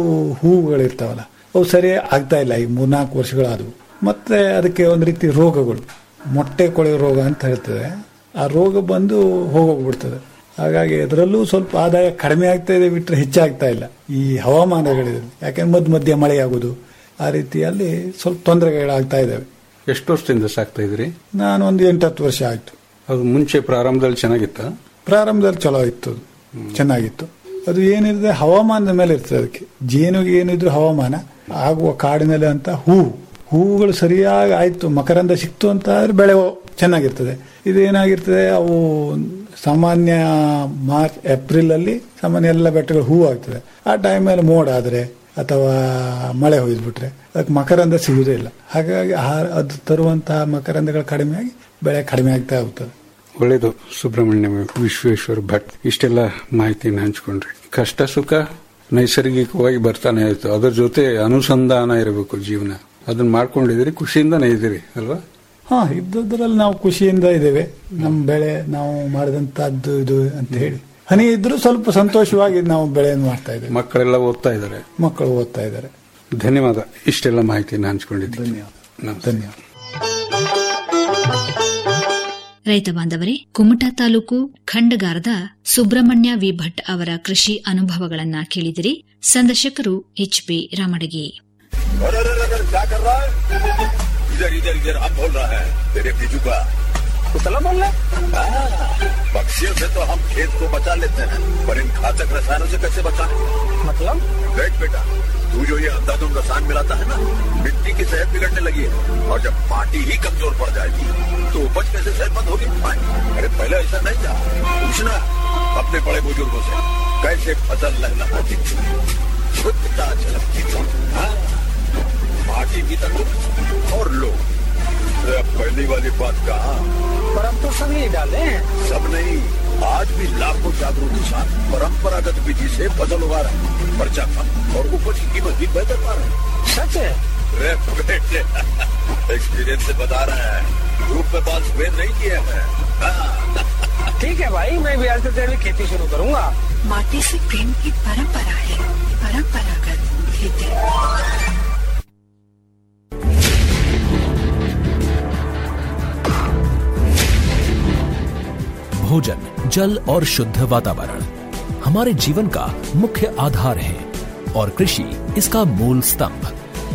ಹೂವುಗಳಿರ್ತಾವಲ್ಲ ಅವು ಸರಿ ಆಗ್ತಾ ಇಲ್ಲ ಈ ಮೂರ್ನಾಲ್ಕು ವರ್ಷಗಳಾದವು ಮತ್ತೆ ಅದಕ್ಕೆ ಒಂದು ರೀತಿ ರೋಗಗಳು ಮೊಟ್ಟೆ ಕೊಳೆಯೋ ರೋಗ ಅಂತ ಹೇಳ್ತದೆ ಆ ರೋಗ ಬಂದು ಹೋಗೋಗ್ಬಿಡ್ತದೆ ಹಾಗಾಗಿ ಅದರಲ್ಲೂ ಸ್ವಲ್ಪ ಆದಾಯ ಕಡಿಮೆ ಆಗ್ತಾ ಇದೆ ಬಿಟ್ಟರೆ ಹೆಚ್ಚಾಗ್ತಾ ಇಲ್ಲ ಈ ಹವಾಮಾನಗಳಿದೆ ಯಾಕೆಂದ್ರೆ ಮಧ್ಯ ಮಧ್ಯ ಮಳೆ ಆಗುದು ಆ ರೀತಿಯಲ್ಲಿ ಸ್ವಲ್ಪ ತೊಂದರೆಗಳಾಗ್ತಾ ಇದ್ದಾವೆ ಎಷ್ಟು ವರ್ಷದಿಂದ ಸಾಕ್ತಾ ಇದ್ರಿ ನಾನು ಒಂದು ಎಂಟತ್ತು ವರ್ಷ ಆಯ್ತು ಅದು ಮುಂಚೆ ಪ್ರಾರಂಭದಲ್ಲಿ ಚೆನ್ನಾಗಿತ್ತ ಪ್ರಾರಂಭದಲ್ಲಿ ಚಲೋ ಇತ್ತು ಅದು ಚೆನ್ನಾಗಿತ್ತು ಅದು ಏನಿರ್ತದೆ ಹವಾಮಾನದ ಮೇಲೆ ಇರ್ತದೆ ಅದಕ್ಕೆ ಜೇನುಗೆ ಏನಿದ್ರು ಹವಾಮಾನ ಆಗುವ ಕಾಡಿನಲ್ಲಿ ಅಂತ ಹೂವು ಹೂವುಗಳು ಸರಿಯಾಗಿ ಆಯ್ತು ಮಕರಂದ ಸಿಕ್ತು ಅಂತ ಆದ್ರೆ ಬೆಳೆ ಚೆನ್ನಾಗಿರ್ತದೆ ಇದು ಏನಾಗಿರ್ತದೆ ಅವು ಸಾಮಾನ್ಯ ಮಾರ್ಚ್ ಏಪ್ರಿಲ್ ಅಲ್ಲಿ ಸಾಮಾನ್ಯ ಎಲ್ಲ ಬೆಟ್ಟಗಳು ಹೂವು ಆಗ್ತದೆ ಆ ಟೈಮಲ್ಲಿ ಮೋಡ ಆದ್ರೆ ಅಥವಾ ಮಳೆ ಹೊಯ್ದ್ಬಿಟ್ರೆ ಅದಕ್ಕೆ ಮಕರಂದ ಸಿಗುವುದೇ ಇಲ್ಲ ಹಾಗಾಗಿ ಆ- ಅದು ತರುವಂತಹ ಮಕರಂದಗಳು ಕಡಿಮೆ ಆಗಿ ಬೆಳೆ ಕಡಿಮೆ ಆಗ್ತಾ ಹೋಗ್ತದೆ ಒಳ್ಳೇದು ಸುಬ್ರಹ್ಮಣ್ಯ ವಿಶ್ವೇಶ್ವರ ಭಟ್ ಇಷ್ಟೆಲ್ಲ ಮಾಹಿತಿನ ಹಂಚ್ಕೊಂಡ್ರಿ ಕಷ್ಟ ಸುಖ ನೈಸರ್ಗಿಕವಾಗಿ ಬರ್ತಾನೆ ಆಯ್ತು ಅದ್ರ ಜೊತೆ ಅನುಸಂಧಾನ ಇರಬೇಕು ಜೀವನ ಅದನ್ನ ಮಾಡ್ಕೊಂಡಿದ್ದೀರಿ ಖುಷಿಯಿಂದನೇ ಇದ್ದೀರಿ ಅಲ್ವಾ ಹಾ ಇದ್ದದ್ರಲ್ಲಿ ನಾವು ಖುಷಿಯಿಂದ ಇದ್ದೇವೆ ನಮ್ಮ ಬೆಳೆ ನಾವು ಮಾಡಿದಂತದ್ದು ಇದು ಅಂತ ಹೇಳಿ ಹನಿ ಇದ್ರೂ ಸ್ವಲ್ಪ ಸಂತೋಷವಾಗಿ ನಾವು ಬೆಳೆಯನ್ನು ಮಾಡ್ತಾ ಇದ್ದೇವೆ ಮಕ್ಕಳೆಲ್ಲ ಓದ್ತಾ ಇದ್ದಾರೆ ಮಕ್ಕಳು ಓದ್ತಾ ಇದ್ದಾರೆ ಧನ್ಯವಾದ ಇಷ್ಟೆಲ್ಲ ಮಾಹಿತಿನ ಹಂಚ್ಕೊಂಡಿದ್ದೀರಿ ಧನ್ಯವಾದ ಧನ್ಯವಾದ ರೈತ ಬಾಂಧವರೇ ಕುಮಟಾ ತಾಲೂಕು ಖಂಡಗಾರದ ಸುಬ್ರಹ್ಮಣ್ಯ ವಿ ಭಟ್ ಅವರ ಕೃಷಿ ಅನುಭವಗಳನ್ನ ಕೇಳಿದಿರಿ ಸಂದರ್ಶಕರು ಎಚ್ ಪಿ ರಾಮಡಗಿ अरे अरे अरे क्या कर रहा है इधर इधर इधर हम बोल रहा है तेरे बीजू का कुतला बोल रहा पक्षियों से तो हम खेत को बचा लेते हैं पर इन घातक रसायनों से कैसे बचाएं मतलब देख बेटा तू जो ये अंधाधुंध रसायन मिलाता है ना मिट्टी की सेहत बिगड़ने लगी है और जब माटी ही कमजोर पड़ जाएगी तो उपज कैसे सेहतमंद होगी हाँ, अरे पहले ऐसा नहीं था पूछना अपने बड़े बुजुर्गों से कैसे फसल लहलहाती थी शुद्धता झलकती थी हाँ? माटी की तंदुरुस्त और लोग अरे अब पहली वाली बात कहा पर हम तो सब यही डाले हैं सब नहीं आज भी लाखों जागरूक किसान परंपरागत विधि से फसल उगा रहे हैं खर्चा कम और उपज की कीमत भी बेहतर पा रहे हैं सच है अरे बेटे एक्सपीरियंस से बता रहे हैं धूप में बाल सफेद नहीं किए हैं हाँ, ठीक है भाई मैं भी आज से तेरी खेती शुरू करूंगा माटी से प्रेम की परंपरा है परंपरागत खेती भोजन जल और शुद्ध वातावरण हमारे जीवन का मुख्य आधार है और कृषि इसका मूल स्तंभ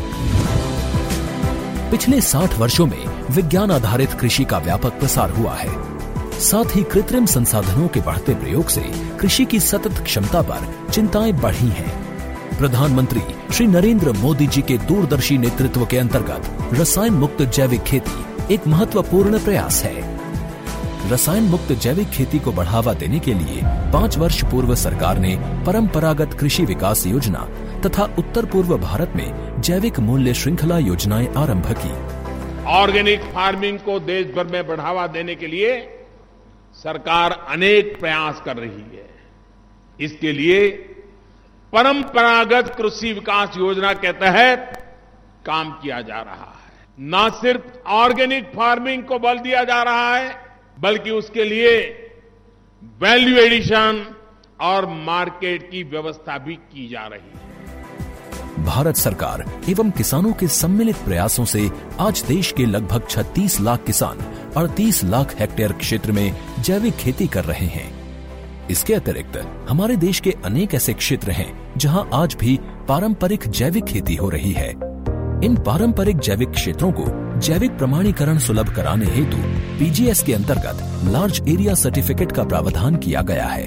पिछले 60 वर्षों में विज्ञान आधारित कृषि का व्यापक प्रसार हुआ है साथ ही कृत्रिम संसाधनों के बढ़ते प्रयोग से कृषि की सतत क्षमता पर चिंताएं बढ़ी हैं प्रधानमंत्री श्री नरेंद्र मोदी जी के दूरदर्शी नेतृत्व के अंतर्गत रसायन मुक्त जैविक खेती एक महत्वपूर्ण प्रयास है रसायन मुक्त जैविक खेती को बढ़ावा देने के लिए पाँच वर्ष पूर्व सरकार ने परंपरागत कृषि विकास योजना तथा उत्तर पूर्व भारत में जैविक मूल्य श्रृंखला योजनाएं आरंभ की ऑर्गेनिक फार्मिंग को देश भर में बढ़ावा देने के लिए सरकार अनेक प्रयास कर रही है इसके लिए परंपरागत कृषि विकास योजना के तहत काम किया जा रहा है न सिर्फ ऑर्गेनिक फार्मिंग को बल दिया जा रहा है बल्कि उसके लिए वैल्यू एडिशन और मार्केट की व्यवस्था भी की जा रही है भारत सरकार एवं किसानों के सम्मिलित प्रयासों से आज देश के लगभग 36 लाख किसान 38 लाख हेक्टेयर क्षेत्र में जैविक खेती कर रहे हैं इसके अतिरिक्त हमारे देश के अनेक ऐसे क्षेत्र हैं जहां आज भी पारंपरिक जैविक खेती हो रही है इन पारंपरिक जैविक क्षेत्रों को जैविक प्रमाणीकरण सुलभ कराने हेतु पीजीएस के अंतर्गत लार्ज एरिया सर्टिफिकेट का प्रावधान किया गया है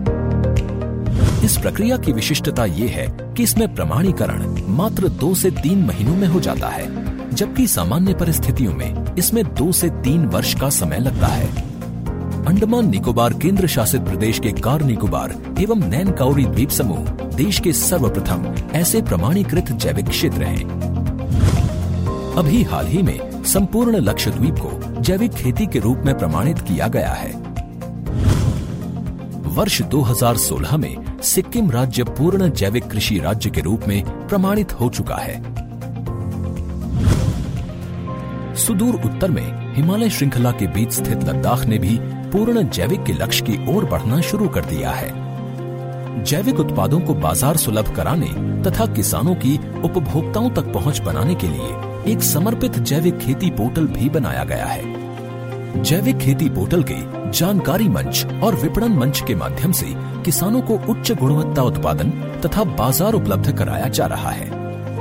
इस प्रक्रिया की विशिष्टता ये है कि इसमें प्रमाणीकरण मात्र दो से तीन महीनों में हो जाता है जबकि सामान्य परिस्थितियों में इसमें दो से तीन वर्ष का समय लगता है अंडमान निकोबार केंद्र शासित प्रदेश के कार निकोबार एवं नैन काउरी द्वीप समूह देश के सर्वप्रथम ऐसे प्रमाणीकृत जैविक क्षेत्र हैं अभी हाल ही में संपूर्ण लक्षद्वीप को जैविक खेती के रूप में प्रमाणित किया गया है वर्ष 2016 में सिक्किम राज्य पूर्ण जैविक कृषि राज्य के रूप में प्रमाणित हो चुका है सुदूर उत्तर में हिमालय श्रृंखला के बीच स्थित लद्दाख ने भी पूर्ण जैविक के लक्ष्य की ओर बढ़ना शुरू कर दिया है जैविक उत्पादों को बाजार सुलभ कराने तथा किसानों की उपभोक्ताओं तक पहुंच बनाने के लिए एक समर्पित जैविक खेती पोर्टल भी बनाया गया है जैविक खेती पोर्टल के जानकारी मंच और विपणन मंच के माध्यम से किसानों को उच्च गुणवत्ता उत्पादन तथा बाजार उपलब्ध कराया जा रहा है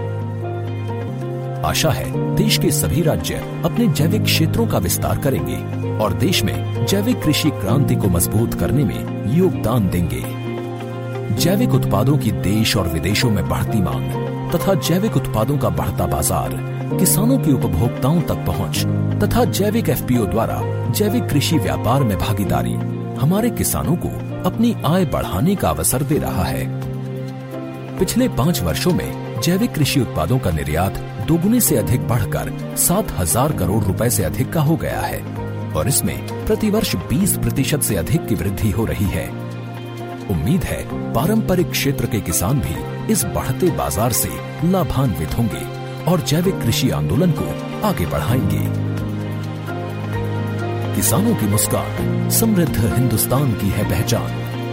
आशा है देश के सभी राज्य अपने जैविक क्षेत्रों का विस्तार करेंगे और देश में जैविक कृषि क्रांति को मजबूत करने में योगदान देंगे जैविक उत्पादों की देश और विदेशों में बढ़ती मांग तथा जैविक उत्पादों का बढ़ता बाजार किसानों की उपभोक्ताओं तक पहुंच तथा जैविक एफपीओ द्वारा जैविक कृषि व्यापार में भागीदारी हमारे किसानों को अपनी आय बढ़ाने का अवसर दे रहा है पिछले पाँच वर्षों में जैविक कृषि उत्पादों का निर्यात दोगुने से अधिक बढ़कर सात हजार करोड़ रुपए से अधिक का हो गया है और इसमें प्रतिवर्ष 20 प्रतिशत से अधिक की वृद्धि हो रही है उम्मीद है पारंपरिक क्षेत्र के किसान भी इस बढ़ते बाजार से लाभान्वित होंगे और जैविक कृषि आंदोलन को आगे बढ़ाएंगे किसानों की मुस्कान समृद्ध हिंदुस्तान की है पहचान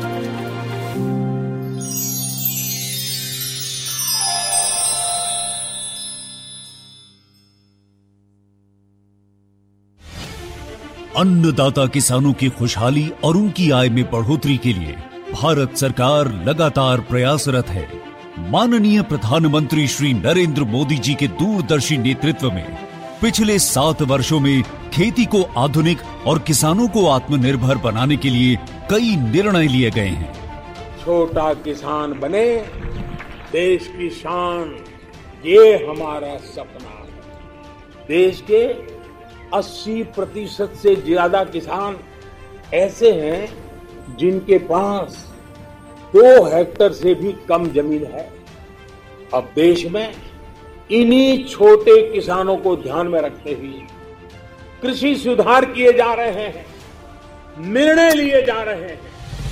अन्नदाता किसानों की खुशहाली और उनकी आय में बढ़ोतरी के लिए भारत सरकार लगातार प्रयासरत है माननीय प्रधानमंत्री श्री नरेंद्र मोदी जी के दूरदर्शी नेतृत्व में पिछले सात वर्षों में खेती को आधुनिक और किसानों को आत्मनिर्भर बनाने के लिए कई निर्णय लिए गए हैं छोटा किसान बने देश की शान ये हमारा सपना है देश के 80 प्रतिशत से ज्यादा किसान ऐसे हैं जिनके पास दो हेक्टर से भी कम जमीन है अब देश में इन्हीं छोटे किसानों को ध्यान में रखते हुए कृषि सुधार किए जा रहे हैं निर्णय लिए जा रहे हैं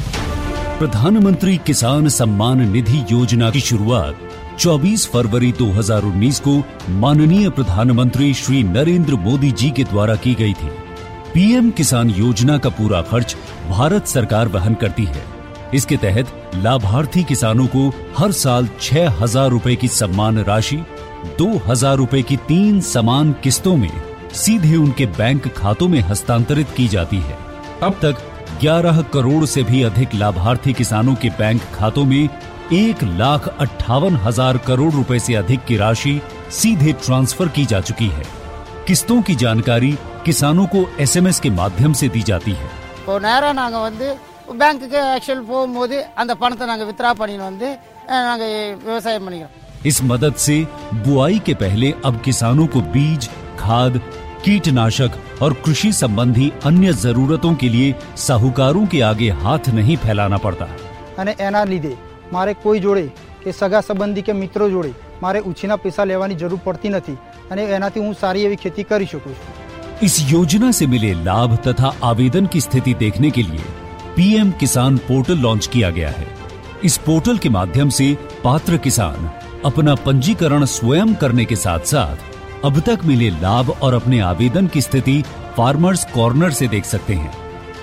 प्रधानमंत्री किसान सम्मान निधि योजना की शुरुआत 24 फरवरी 2019 को माननीय प्रधानमंत्री श्री नरेंद्र मोदी जी के द्वारा की गई थी पीएम किसान योजना का पूरा खर्च भारत सरकार वहन करती है इसके तहत लाभार्थी किसानों को हर साल छह हजार रूपए की सम्मान राशि दो हजार रूपए की तीन समान किस्तों में सीधे उनके बैंक खातों में हस्तांतरित की जाती है अब तक 11 करोड़ से भी अधिक लाभार्थी किसानों के बैंक खातों में एक लाख अट्ठावन हजार करोड़ रुपए से अधिक की राशि सीधे ट्रांसफर की जा चुकी है किस्तों की जानकारी किसानों को एसएमएस के माध्यम से दी जाती है இப்போ நேராக நாங்கள் வந்து பேங்க்குக்கு ஆக்சுவல் போகும்போது அந்த பணத்தை நாங்கள் வித்ரா பண்ணின்னு வந்து நாங்கள் விவசாயம் பண்ணிக்கிறோம் इस मदद से बुआई के पहले अब किसानों को बीज खाद कीटनाशक और कृषि संबंधी अन्य जरूरतों के लिए साहूकारों के आगे हाथ नहीं फैलाना पड़ता અને એના લીધે મારે કોઈ જોડે કે સગા સંબંધી કે મિત્રો જોડે મારે ઉછીના પૈસા લેવાની જરૂર પડતી નથી અને એનાથી હું સારી એવી ખેતી કરી શકું છું इस योजना से मिले लाभ तथा आवेदन की स्थिति देखने के लिए पीएम किसान पोर्टल लॉन्च किया गया है इस पोर्टल के माध्यम से पात्र किसान अपना पंजीकरण स्वयं करने के साथ साथ अब तक मिले लाभ और अपने आवेदन की स्थिति फार्मर्स कॉर्नर से देख सकते हैं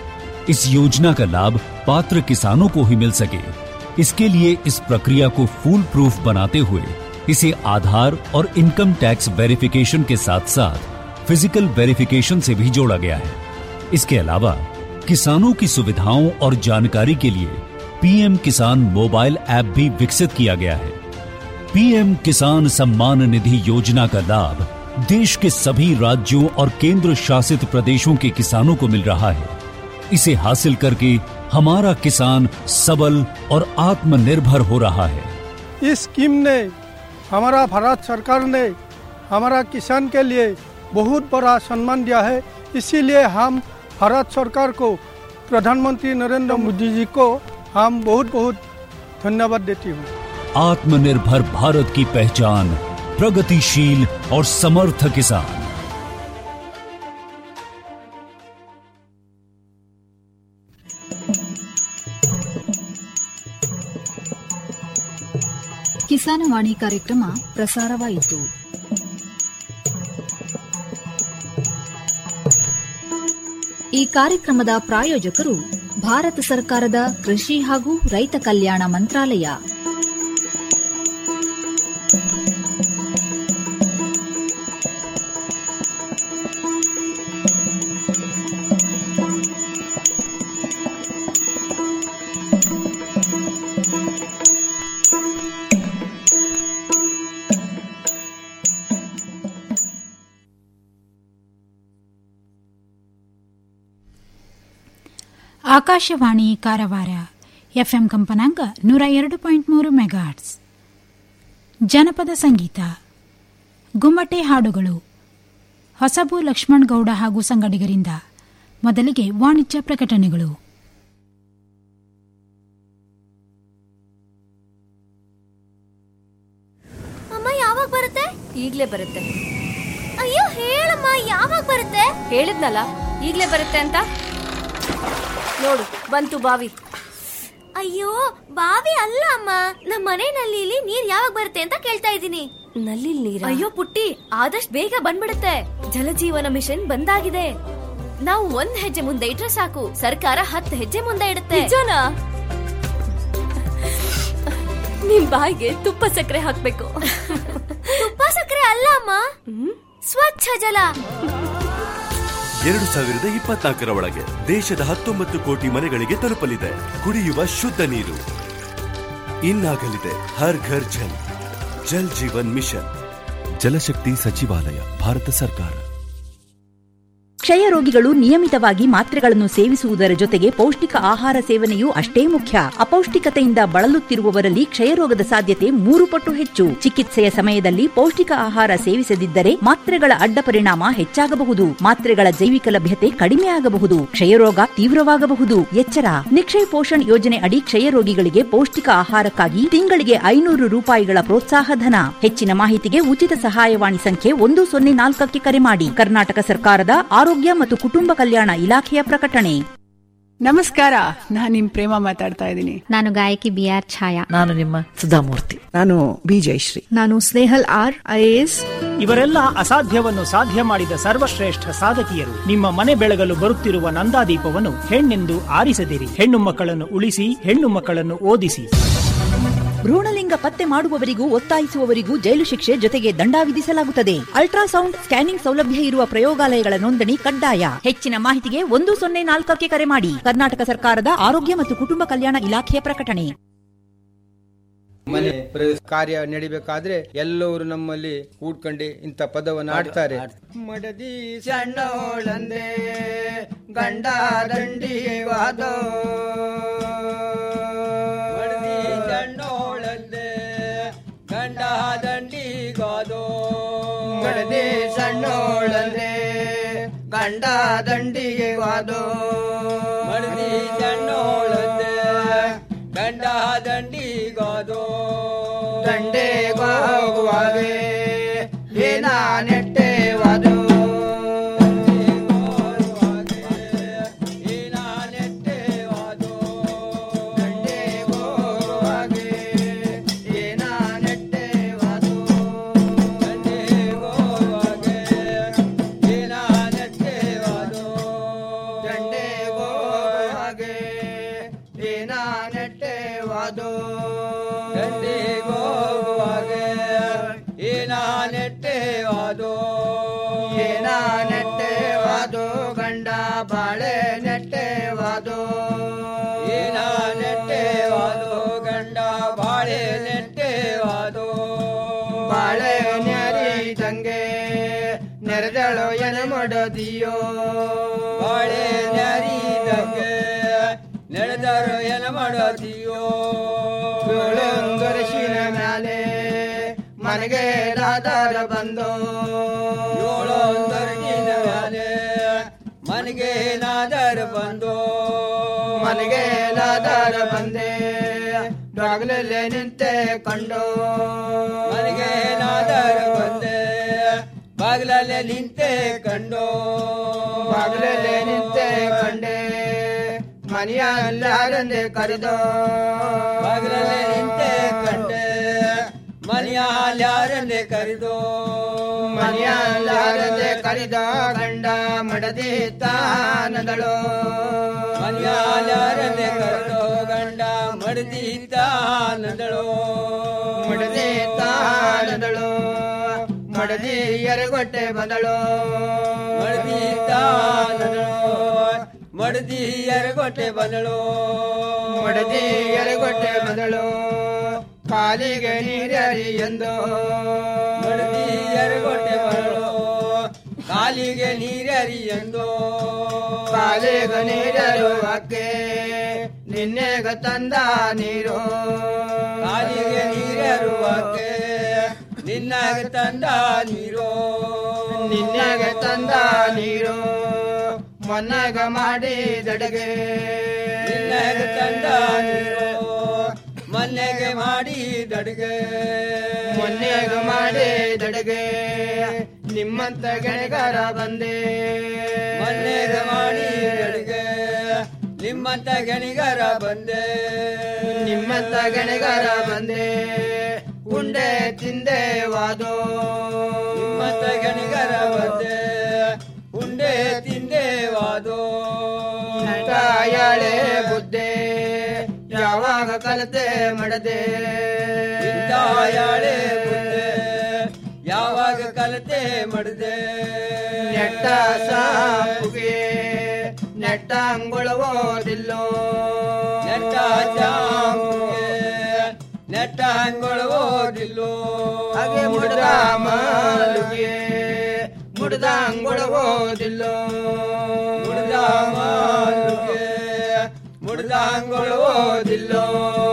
इस योजना का लाभ पात्र किसानों को ही मिल सके इसके लिए इस प्रक्रिया को फूल प्रूफ बनाते हुए इसे आधार और इनकम टैक्स वेरिफिकेशन के साथ साथ फिजिकल वेरिफिकेशन से भी जोड़ा गया है इसके अलावा किसानों की सुविधाओं और जानकारी के लिए पीएम किसान मोबाइल ऐप भी विकसित किया गया है पीएम किसान सम्मान निधि योजना का लाभ देश के सभी राज्यों और केंद्र शासित प्रदेशों के किसानों को मिल रहा है इसे हासिल करके हमारा किसान सबल और आत्मनिर्भर हो रहा है इस स्कीम ने हमारा भारत सरकार ने हमारा किसान के लिए बहुत बड़ा सम्मान दिया है इसीलिए हम भारत सरकार को प्रधानमंत्री नरेंद्र मोदी जी को हम बहुत बहुत धन्यवाद देती हूँ आत्मनिर्भर भारत की पहचान प्रगतिशील और समर्थ किसान ಕಿಸಾನವಾಣಿ ಕಾರ್ಯಕ್ರಮ ಪ್ರಸಾರವಾಯಿತು ಈ ಕಾರ್ಯಕ್ರಮದ ಪ್ರಾಯೋಜಕರು ಭಾರತ ಸರ್ಕಾರದ ಕೃಷಿ ಹಾಗೂ ರೈತ ಕಲ್ಯಾಣ ಮಂತ್ರಾಲಯ ಆಕಾಶವಾಣಿ ಕಾರವಾರ ಎಫ್ಎಂ ಕಂಪನಾಂಕ ನೂರ ಎರಡು ಪಾಯಿಂಟ್ ಮೂರು ಮೆಗಾಟ್ಸ್ ಜನಪದ ಸಂಗೀತ ಗುಮ್ಮಟೆ ಹಾಡುಗಳು ಹೊಸಬು ಲಕ್ಷ್ಮಣ್ ಗೌಡ ಹಾಗೂ ಸಂಗಡಿಗರಿಂದ ಮೊದಲಿಗೆ ವಾಣಿಜ್ಯ ಪ್ರಕಟಣೆಗಳು ಅಮ್ಮ ಯಾವಾಗ ಬರುತ್ತೆ ಈಗ್ಲೇ ಬರುತ್ತೆ ಅಯ್ಯೋ ಹೇಳಮ್ಮ ಯಾವಾಗ ಬರುತ್ತೆ ಹೇಳಿದ್ನಲ್ಲ ಈಗ್ಲೇ ಬರುತ್ತೆ ಅಂತ ನೋಡು ಬಂತು ಬಾವಿ ಅಯ್ಯೋ ಬಾವಿ ಅಲ್ಲ ಅಮ್ಮ ನಮ್ಮ ಮನೆ ನಲ್ಲಿಲಿ ನೀರ್ ಯಾವಾಗ ಬರುತ್ತೆ ಅಂತ ಕೇಳ್ತಾ ಇದ್ದೀನಿ ನಲ್ಲಿ ನೀರ ಅಯ್ಯೋ ಪುಟ್ಟಿ ಆದಷ್ಟು ಬೇಗ ಬಂದ್ಬಿಡುತ್ತೆ ಜಲಜೀವನ ಮಿಷನ್ ಬಂದಾಗಿದೆ ನಾವು ಒಂದ್ ಹೆಜ್ಜೆ ಮುಂದೆ ಇಟ್ರೆ ಸಾಕು ಸರ್ಕಾರ ಹತ್ತು ಹೆಜ್ಜೆ ಮುಂದೆ ಇಡುತ್ತೆ ನಿಜನಾ ನಿಮ್ ಬಾಯಿಗೆ ತುಪ್ಪ ಸಕ್ಕರೆ ಹಾಕ್ಬೇಕು ತುಪ್ಪ ಸಕ್ಕರೆ ಅಲ್ಲ ಅಮ್ಮ ಸ್ವಚ್ಛ ಜಲ ಎರಡು ಸಾವಿರದ ಇಪ್ಪತ್ನಾಲ್ಕರ ಒಳಗೆ ದೇಶದ ಹತ್ತೊಂಬತ್ತು ಕೋಟಿ ಮನೆಗಳಿಗೆ ತಲುಪಲಿದೆ ಕುಡಿಯುವ ಶುದ್ಧ ನೀರು ಇನ್ನಾಗಲಿದೆ ಹರ್ ಘರ್ ಜಲ್ ಜಲ್ ಜೀವನ್ ಮಿಷನ್ ಜಲಶಕ್ತಿ ಸಚಿವಾಲಯ ಭಾರತ ಸರ್ಕಾರ ಕ್ಷಯ ರೋಗಿಗಳು ನಿಯಮಿತವಾಗಿ ಮಾತ್ರೆಗಳನ್ನು ಸೇವಿಸುವುದರ ಜೊತೆಗೆ ಪೌಷ್ಟಿಕ ಆಹಾರ ಸೇವನೆಯೂ ಅಷ್ಟೇ ಮುಖ್ಯ ಅಪೌಷ್ಟಿಕತೆಯಿಂದ ಬಳಲುತ್ತಿರುವವರಲ್ಲಿ ಕ್ಷಯರೋಗದ ಸಾಧ್ಯತೆ ಮೂರು ಪಟ್ಟು ಹೆಚ್ಚು ಚಿಕಿತ್ಸೆಯ ಸಮಯದಲ್ಲಿ ಪೌಷ್ಟಿಕ ಆಹಾರ ಸೇವಿಸದಿದ್ದರೆ ಮಾತ್ರೆಗಳ ಅಡ್ಡ ಪರಿಣಾಮ ಹೆಚ್ಚಾಗಬಹುದು ಮಾತ್ರೆಗಳ ಜೈವಿಕ ಲಭ್ಯತೆ ಕಡಿಮೆಯಾಗಬಹುದು ಕ್ಷಯರೋಗ ತೀವ್ರವಾಗಬಹುದು ಎಚ್ಚರ ನಿಕ್ಷಯ್ ಪೋಷಣ್ ಯೋಜನೆ ಅಡಿ ಕ್ಷಯ ರೋಗಿಗಳಿಗೆ ಪೌಷ್ಟಿಕ ಆಹಾರಕ್ಕಾಗಿ ತಿಂಗಳಿಗೆ ಐನೂರು ರೂಪಾಯಿಗಳ ಪ್ರೋತ್ಸಾಹ ಧನ ಹೆಚ್ಚಿನ ಮಾಹಿತಿಗೆ ಉಚಿತ ಸಹಾಯವಾಣಿ ಸಂಖ್ಯೆ ಒಂದು ಸೊನ್ನೆ ನಾಲ್ಕಕ್ಕೆ ಕರೆ ಮಾಡಿ ಕರ್ನಾಟಕ ಸರ್ಕಾರದ ಆರೋಗ್ಯ ಮತ್ತು ಕುಟುಂಬ ಕಲ್ಯಾಣ ಇಲಾಖೆಯ ಪ್ರಕಟಣೆ ನಮಸ್ಕಾರ ನಾನು ನಿಮ್ ಪ್ರೇಮ ಮಾತಾಡ್ತಾ ಇದ್ದೀನಿ ನಾನು ಗಾಯಕಿ ಬಿ ಆರ್ ಛಾಯಾ ನಾನು ನಿಮ್ಮ ಸುಧಾಮೂರ್ತಿ ನಾನು ಬಿ ಜಯಶ್ರೀ ನಾನು ಸ್ನೇಹಲ್ ಆರ್ ಐಎಎಸ್ ಇವರೆಲ್ಲ ಅಸಾಧ್ಯವನ್ನು ಸಾಧ್ಯ ಮಾಡಿದ ಸರ್ವಶ್ರೇಷ್ಠ ಸಾಧಕಿಯರು ನಿಮ್ಮ ಮನೆ ಬೆಳಗಲು ಬರುತ್ತಿರುವ ನಂದಾದೀಪವನ್ನು ಹೆಣ್ಣೆಂದು ಆರಿಸದಿರಿ ಹೆಣ್ಣು ಮಕ್ಕಳನ್ನು ಉಳಿಸಿ ಹೆಣ್ಣು ಮಕ್ಕಳನ್ನು ಓದಿಸಿ ಭ್ರೂಣಲಿಂಗ ಪತ್ತೆ ಮಾಡುವವರಿಗೂ ಒತ್ತಾಯಿಸುವವರಿಗೂ ಜೈಲು ಶಿಕ್ಷೆ ಜೊತೆಗೆ ದಂಡ ವಿಧಿಸಲಾಗುತ್ತದೆ ಅಲ್ಟ್ರಾಸೌಂಡ್ ಸ್ಕ್ಯಾನಿಂಗ್ ಸೌಲಭ್ಯ ಇರುವ ಪ್ರಯೋಗಾಲಯಗಳ ನೋಂದಣಿ ಕಡ್ಡಾಯ ಹೆಚ್ಚಿನ ಮಾಹಿತಿಗೆ ಒಂದು ಸೊನ್ನೆ ನಾಲ್ಕಕ್ಕೆ ಕರೆ ಮಾಡಿ ಕರ್ನಾಟಕ ಸರ್ಕಾರದ ಆರೋಗ್ಯ ಮತ್ತು ಕುಟುಂಬ ಕಲ್ಯಾಣ ಇಲಾಖೆಯ ಪ್ರಕಟಣೆ ಮನೆ ಪ್ರ- ಕಾರ್ಯ ನಡಿಬೇಕಾದ್ರೆ ಎಲ್ಲವರು ನಮ್ಮಲ್ಲಿ ಕೂಡ್ಕೊಂಡು ಇಂಥ ಪದವನ್ನು ಆಡ್ತಾರೆ ಮಡದಿ ಸಣ್ಣೋಳಂದೆ ಗಂಡ ದಂಡಿ ವಾದೋ ಮಡದಿ ಸಣ್ಣೋಳಂದೆ ಗಂಡ ದಂಡಿ ಗಾದೋ ಮಡದಿ ಸಣ್ಣೋಳಂದೆ ಗಂಡ ದಂಡಿಗೆ ವಾದೋ ಮಡದಿ ಸಣ್ಣೋಳಂದೆ ಗಂಡ ದಂಡಿಗಾದೋ ದಂಡೆಗೋಗುವಾಗೆ ಏನ ನೆಟ್ಟೆವಾದೋ ಏನ ನೆಟ್ಟೆವಾದೋ ದಂಡಿಗೋಗುವಾಗೆ ಏನ ನೆಟ್ಟೆವಾದೋ ಏನ ನೆಟ್ಟೆವಾದೋ ಗಂಡ ಬಾಳೆ ನೆಟ್ಟೆವಾದೋ ಏನ ನೆಟ್ಟೆವಾದೋ ಗಂಡ ಬಾಳೆ ನೆಟ್ಟೆವಾದೋ ಬಾಳೆ ನೆರಿದಂಗೆ ನೆರೆದಳು ಎನ ಮಾಡದಿಯೋ ಬಾಳೆ ನೆರಿದಂಗೆ ನಡೆದರು ಏನ ಮಾಡೋದಿಯೋ ಏಳೊಂದರಶಿನ ಮ್ಯಾಲೆ ಮನೆಗೆ ದಾದಾರ ಬಂದು ಏಳೊಂದರಶಿನ ಮ್ಯಾಲೆ ಮನೆಗೆ ನಾದಾರ ಬಂದು ಮನೆಗೆ ನಾದಾರ ಬಂದೆ ಬಾಗಿಲಲ್ಲೇ ನಿಂತೆ ಕಂಡು ಮನೆಗೆ ನಾದಾರ ಬಂದೆ ಬಾಗಿಲಲ್ಲೇ ನಿಂತೆ ಕಂಡು ಬಾಗಿಲಲ್ಲೇ ನಿಂತೆ ಕಂಡೆ ಮನೆಯಲ್ಲಾರಂದೆ ಕರೆದೋ ಬಾಗಿಲಲ್ಲೇ ನಿಂತೆ ಕಂಡೆ ಮನೆಯಲ್ಲಾರಂದೆ ಕರೆದೋ ಮನೆಯಲ್ಲಾರಂದೆ ಕರೆದ ಗಂಡ ಮಡದಿ ತಾನದಳು ಮನೆಯಲ್ಲಾರಂದೆ ಕರೆದೋ ಗಂಡ ಮಡದಿ ತಾನದಳು ಮಡದಿ ತಾನದಳು ಮಡದಿ ಎರಗೊಟ್ಟೆ ಬಂದಳು ಮಡದಿ ತಾನದಳು ಮಡದಿ ಎರಗೊಟ್ಟೆ ಬಂದಳು ಮಡದಿ ಎರಗೊಟ್ಟೆ ಬಂದಳು ಕಾಲಿಗೆ ನೀರರಿ ಎಂದು ಮಡದಿ ಎರಗೊಟ್ಟೆ ಬಂದಳು ಕಾಲಿಗೆ ನೀರರಿಯಂದು ಕಾಲಿಗ ನೀರರುವಕ್ಕೆ ನಿನ್ನೆಗ ತಂದ ನೀರು ಕಾಲಿಗೆ ನೀರರುವಕ್ಕೆ ನಿನ್ನಗ ತಂದ ನೀರು ನಿನ್ನಗ ತಂದ ನೀರು ಮೊನ್ನಗ ಮಾಡಿದಡೆಗೆ ನಿನ್ನಗ ತಂದ ನೀರು ಮೊನ್ನೆಗೆ ಮಾಡಿದಡೆಗೆ ಮೊನ್ನೆಗೆ ಮಾಡಿದಡೆಗೆ ನಿಮ್ಮಂತ ಗೆಳೆಗರ ಬಂದೆ ಮೊನ್ನೆಗೆ ಮಾಡಿದಡೆಗೆ ನಿಮ್ಮಂತ ಗಣಿಗರ ಬಂದೆ ನಿಮ್ಮಂತ ಗಣಿಗರ ಬಂದೆ ಉಂಡೆ ತಿಂದೆ ವಾದೋ ನಿಮ್ಮಂತ ಗಣಿಗರ ಬಂದೆ ಉಂಡೆ ತಿಂದೆ ವಾದೋ ಯಾಳೆ ಬುದ್ಧೆ ಯಾವಾಗ ಕಲತೆ ಮಾಡದೆ ಯಾಳೆ ಬುದ್ಧೆ ಯಾವಾಗ ಕಲತೆ ಮಾಡದೆ ನೆಟ್ಟ ಸಾಪುಗೆ ನೆಟ್ಟ ಅಂಗುಳವೋದಿಲ್ಲೋ ನೆಟ್ಟ ಜಾಂಬುಗೆ ನೆಟ್ಟ ಅಂಗುಳವೋದಿಲ್ಲೋ ಹಾಗೆ ಮುಡ್ದ ಮಾಲುಗೆ ಮುಡ್ದ ಅಂಗುಳವೋದಿಲ್ಲೋ ಮುಡ್ದ ಮಾಲುಗೆ ಮುಡ್ದ ಅಂಗುಳವೋದಿಲ್ಲೋ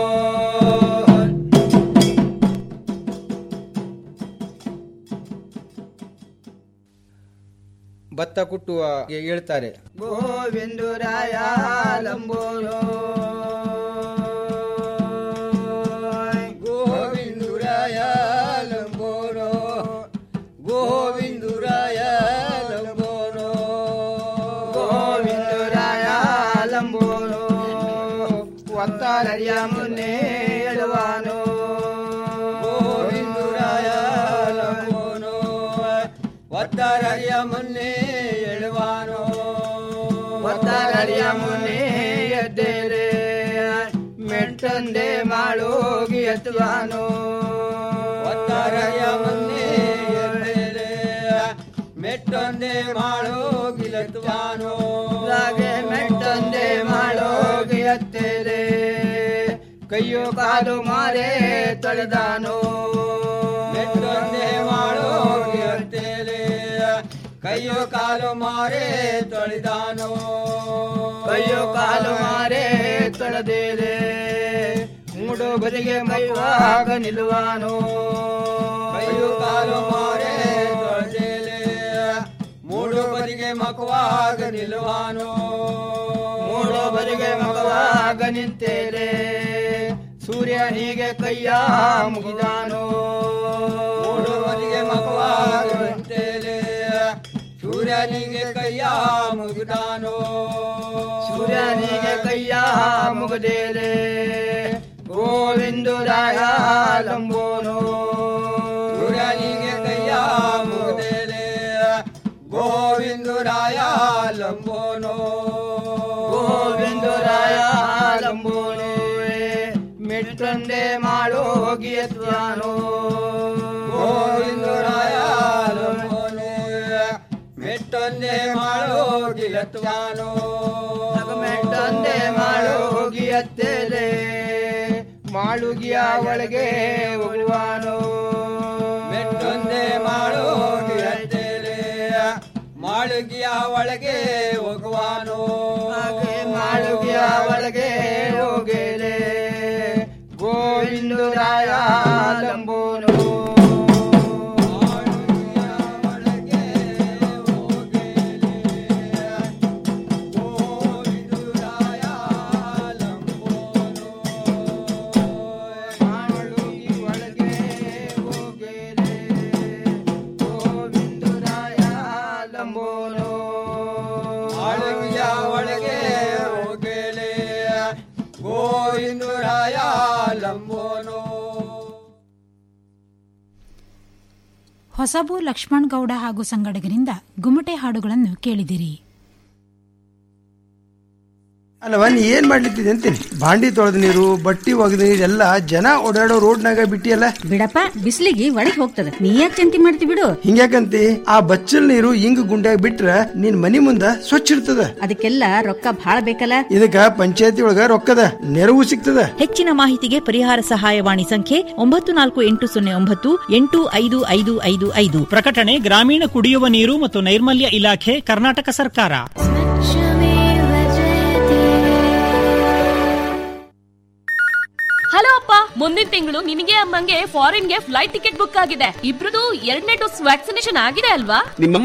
ಭತ್ತ ಕುಟ್ಟುವ ಹೇಳ್ತಾರೆ ಗೋವಿಂದುರಾಯ ಲಂಬೋರೋ ಗೋವಿಂದುರಾಯ ಲಂಬೋರೋ ಗೋವಿಂದುರಾಯ ಲಂಬೋರೋ ಗೋವಿಂದುರಾಯ ಲಂಬೋರೋ ಒತ್ತಾರರಿಯ ಮುನ್ನೆ ಹೇಳುವಾನೋ ಗೋವಿಂದುರಾಯ ಲಂಬೋನೋ ಒತ್ತಾರರಿಯ ಮುನ್ನೆ ಎಳುವಾನೋ ಒತ್ತಾರರಿಯ ಮುನ್ನೆ ಎದ್ದೇರೆ ಮೆಟ್ಟಂದೆ ಮಾಡೋಗಿ ಎತ್ತುವಾನೋ ಒತ್ತಾರರಿಯ ಮುನ್ನೆ ಎದ್ದೇರೆ ಮೆಟ್ಟೊಂದೆ ಮಾಡೋಗಿ ಎತ್ತುವಾನೋ ಹಾಗೆ ಮೆಟ್ಟೊಂದೆ ಮಾಡೋಗಿ ಎತ್ತೇರೆ ಕೈಯೋ ಕಾಲು ಮಾರೆ ತೊಳೆದಾನೋ ಮೆಟ್ಟೊಂದೆ ಮಾಡೋಗಿ ಎತ್ತೇರೆ ಕೈಯೋ ಕಾಲು ಮಾರೆ ತೊಳೆದಾನೋ ಕೈಯೋ ಕಾಲು ಮಾರೆ ತೊಳೆದೇರೆ ಮೂಡು ಬದಿಗೆ ಮೈವಾಗ ನಿಲ್ಲುವಾನೋ ಕೈಯೋ ಕಾಲು ಮಾರೆ ತೊಳೆದೇಲೆ ಮೂಡು ಬದಿಗೆ ಮಕವಾಗ ನಿಲ್ಲುವಾನೋ ಮೂಡು ಬದಿಗೆ ಮಕವಾಗ ನಿಂತೇರೆ ಸೂರ್ಯನಿಗೆ ಕೈಯ ಮುಗಿದಾನೋ ಮೂಡು ಬದಿಗೆ ಮಕವಾಗ ನಿಂತೇಲೆ ಸೂರ್ಯನಿಗೆ ಕೈಯ ಮುಗಿದಾನೋ ಸೂರ್ಯನಿಗೆ ಕೈಯ ಮುಗದೇಲೆ ಗೋವಿಂದುರಾಯ ಲಂಬೋನೋ ಸೂರ್ಯನಿಗೆ ಕೈಯ ಮುಗದೇಲೆ ಗೋವಿಂದುರಾಯ ಲಂಬೋನೋ ಗೋವಿಂದುರಾಯ ಲಂಬೋನೋ ಮೆಟ್ಟಂದೆ ಮಾಡೋಗಿ ಎತ್ತುವಾನೋ ಗೋವಿಂದುರಾಯ ಲಂಬೋನೋ ಮೆಟ್ಟೊಂದೆ ಮಾಡೋಗಿ ಎತ್ತುವಾನೋ ಮೆಟ್ಟೊಂದೆ ಮಾಡೋಗಿ ಎತ್ತೇಲೆ ಮಾಳುಗಿಯ ಒಳಗೆ ಹೋಗುವಾನೋ ಮೆಟ್ಟೊಂದೆ ಮಾಡೋಗಿ ಎತ್ತೇಲೆ ಮಾಳುಗಿಯ ಒಳಗೆ ಹೋಗುವಾನೋ ಮಾಳುಗಿಯ ಒಳಗೆ ಹೋಗೇಲೆ ಗೋವಿಂದುರಾಯ ಲಂಬೋನೋ ಲಂಬೋನೋ ಆಳುಗಿಯ ಒಳಗೆ ಹೋಗೇಲೆ ಗೋವಿಂದುರಾಯ ಲಂಬೋನೋ ಹೊಸಬು ಲಕ್ಷ್ಮಣ್ ಗೌಡ ಹಾಗೂ ಸಂಗಡಿಗರಿಂದ ಗುಮಟೆ ಹಾಡುಗಳನ್ನು ಕೇಳಿದಿರಿ ಅಲ್ಲವ ನೀ ಏನ್ ಮಾಡ್ಲಿತ್ತಿದೆ ಅಂತೀನಿ ಬಾಂಡಿ ತೊಳೆದ ನೀರು ಬಟ್ಟಿ ಒಗೆದ ನೀರು ಎಲ್ಲ ಜನ ಓಡಾಡೋ ರೋಡ್ನಾಗ ಬಿಟ್ಟಿಯಲ್ಲ ಬಿಡಪ್ಪ ಬಿಸಿಲಿಗೆ ಒಳಗ್ ಹೋಗ್ತದ ನೀ ಯಾಕೆ ಚಿಂತೆ ಮಾಡ್ತಿ ಬಿಡು ಹಿಂಗ್ಯಾಕಂತಿ ಆ ಬಚ್ಚಲ್ ನೀರು ಹಿಂಗ್ ಗುಂಡ್ಯಾಗ ಬಿಟ್ರ ನಿನ್ ಮನಿ ಮುಂದ ಸ್ವಚ್ಛ ಇರ್ತದ ಅದಕ್ಕೆಲ್ಲ ರೊಕ್ಕ ಭಾಳ ಬೇಕಲ್ಲ ಇದಕ್ಕ ಪಂಚಾಯತಿ ಒಳಗ ರೊಕ್ಕದ ನೆರವು ಸಿಗ್ತದ ಹೆಚ್ಚಿನ ಮಾಹಿತಿಗೆ ಪರಿಹಾರ ಸಹಾಯವಾಣಿ ಸಂಖ್ಯೆ ಒಂಬತ್ತು ನಾಲ್ಕು ಎಂಟು ಸೊನ್ನೆ ಒಂಬತ್ತು ಎಂಟು ಐದು ಐದು ಐದು ಐದು ಪ್ರಕಟಣೆ ಗ್ರಾಮೀಣ ಕುಡಿಯುವ ನೀರು ಮತ್ತು ನೈರ್ಮಲ್ಯ ಇಲಾಖೆ ಕರ್ನಾಟಕ ಸರ್ಕಾರ ಹಲೋ ಅಪ್ಪ ಮುಂದಿನ ತಿಂಗಳು ನಿನಗೆ ಅಮ್ಮಂಗೆ ಫಾರಿನ್ಗೆ ಫ್ಲೈಟ್ ಟಿಕೆಟ್ ಬುಕ್ ಆಗಿದೆ ಇಬ್ರದು ಎರಡನೇ ಡೋಸ್ ವ್ಯಾಕ್ಸಿನೇಷನ್ ಆಗಿದೆ ಅಲ್ವಾ ನಿಮ್ಮಮ್ಮ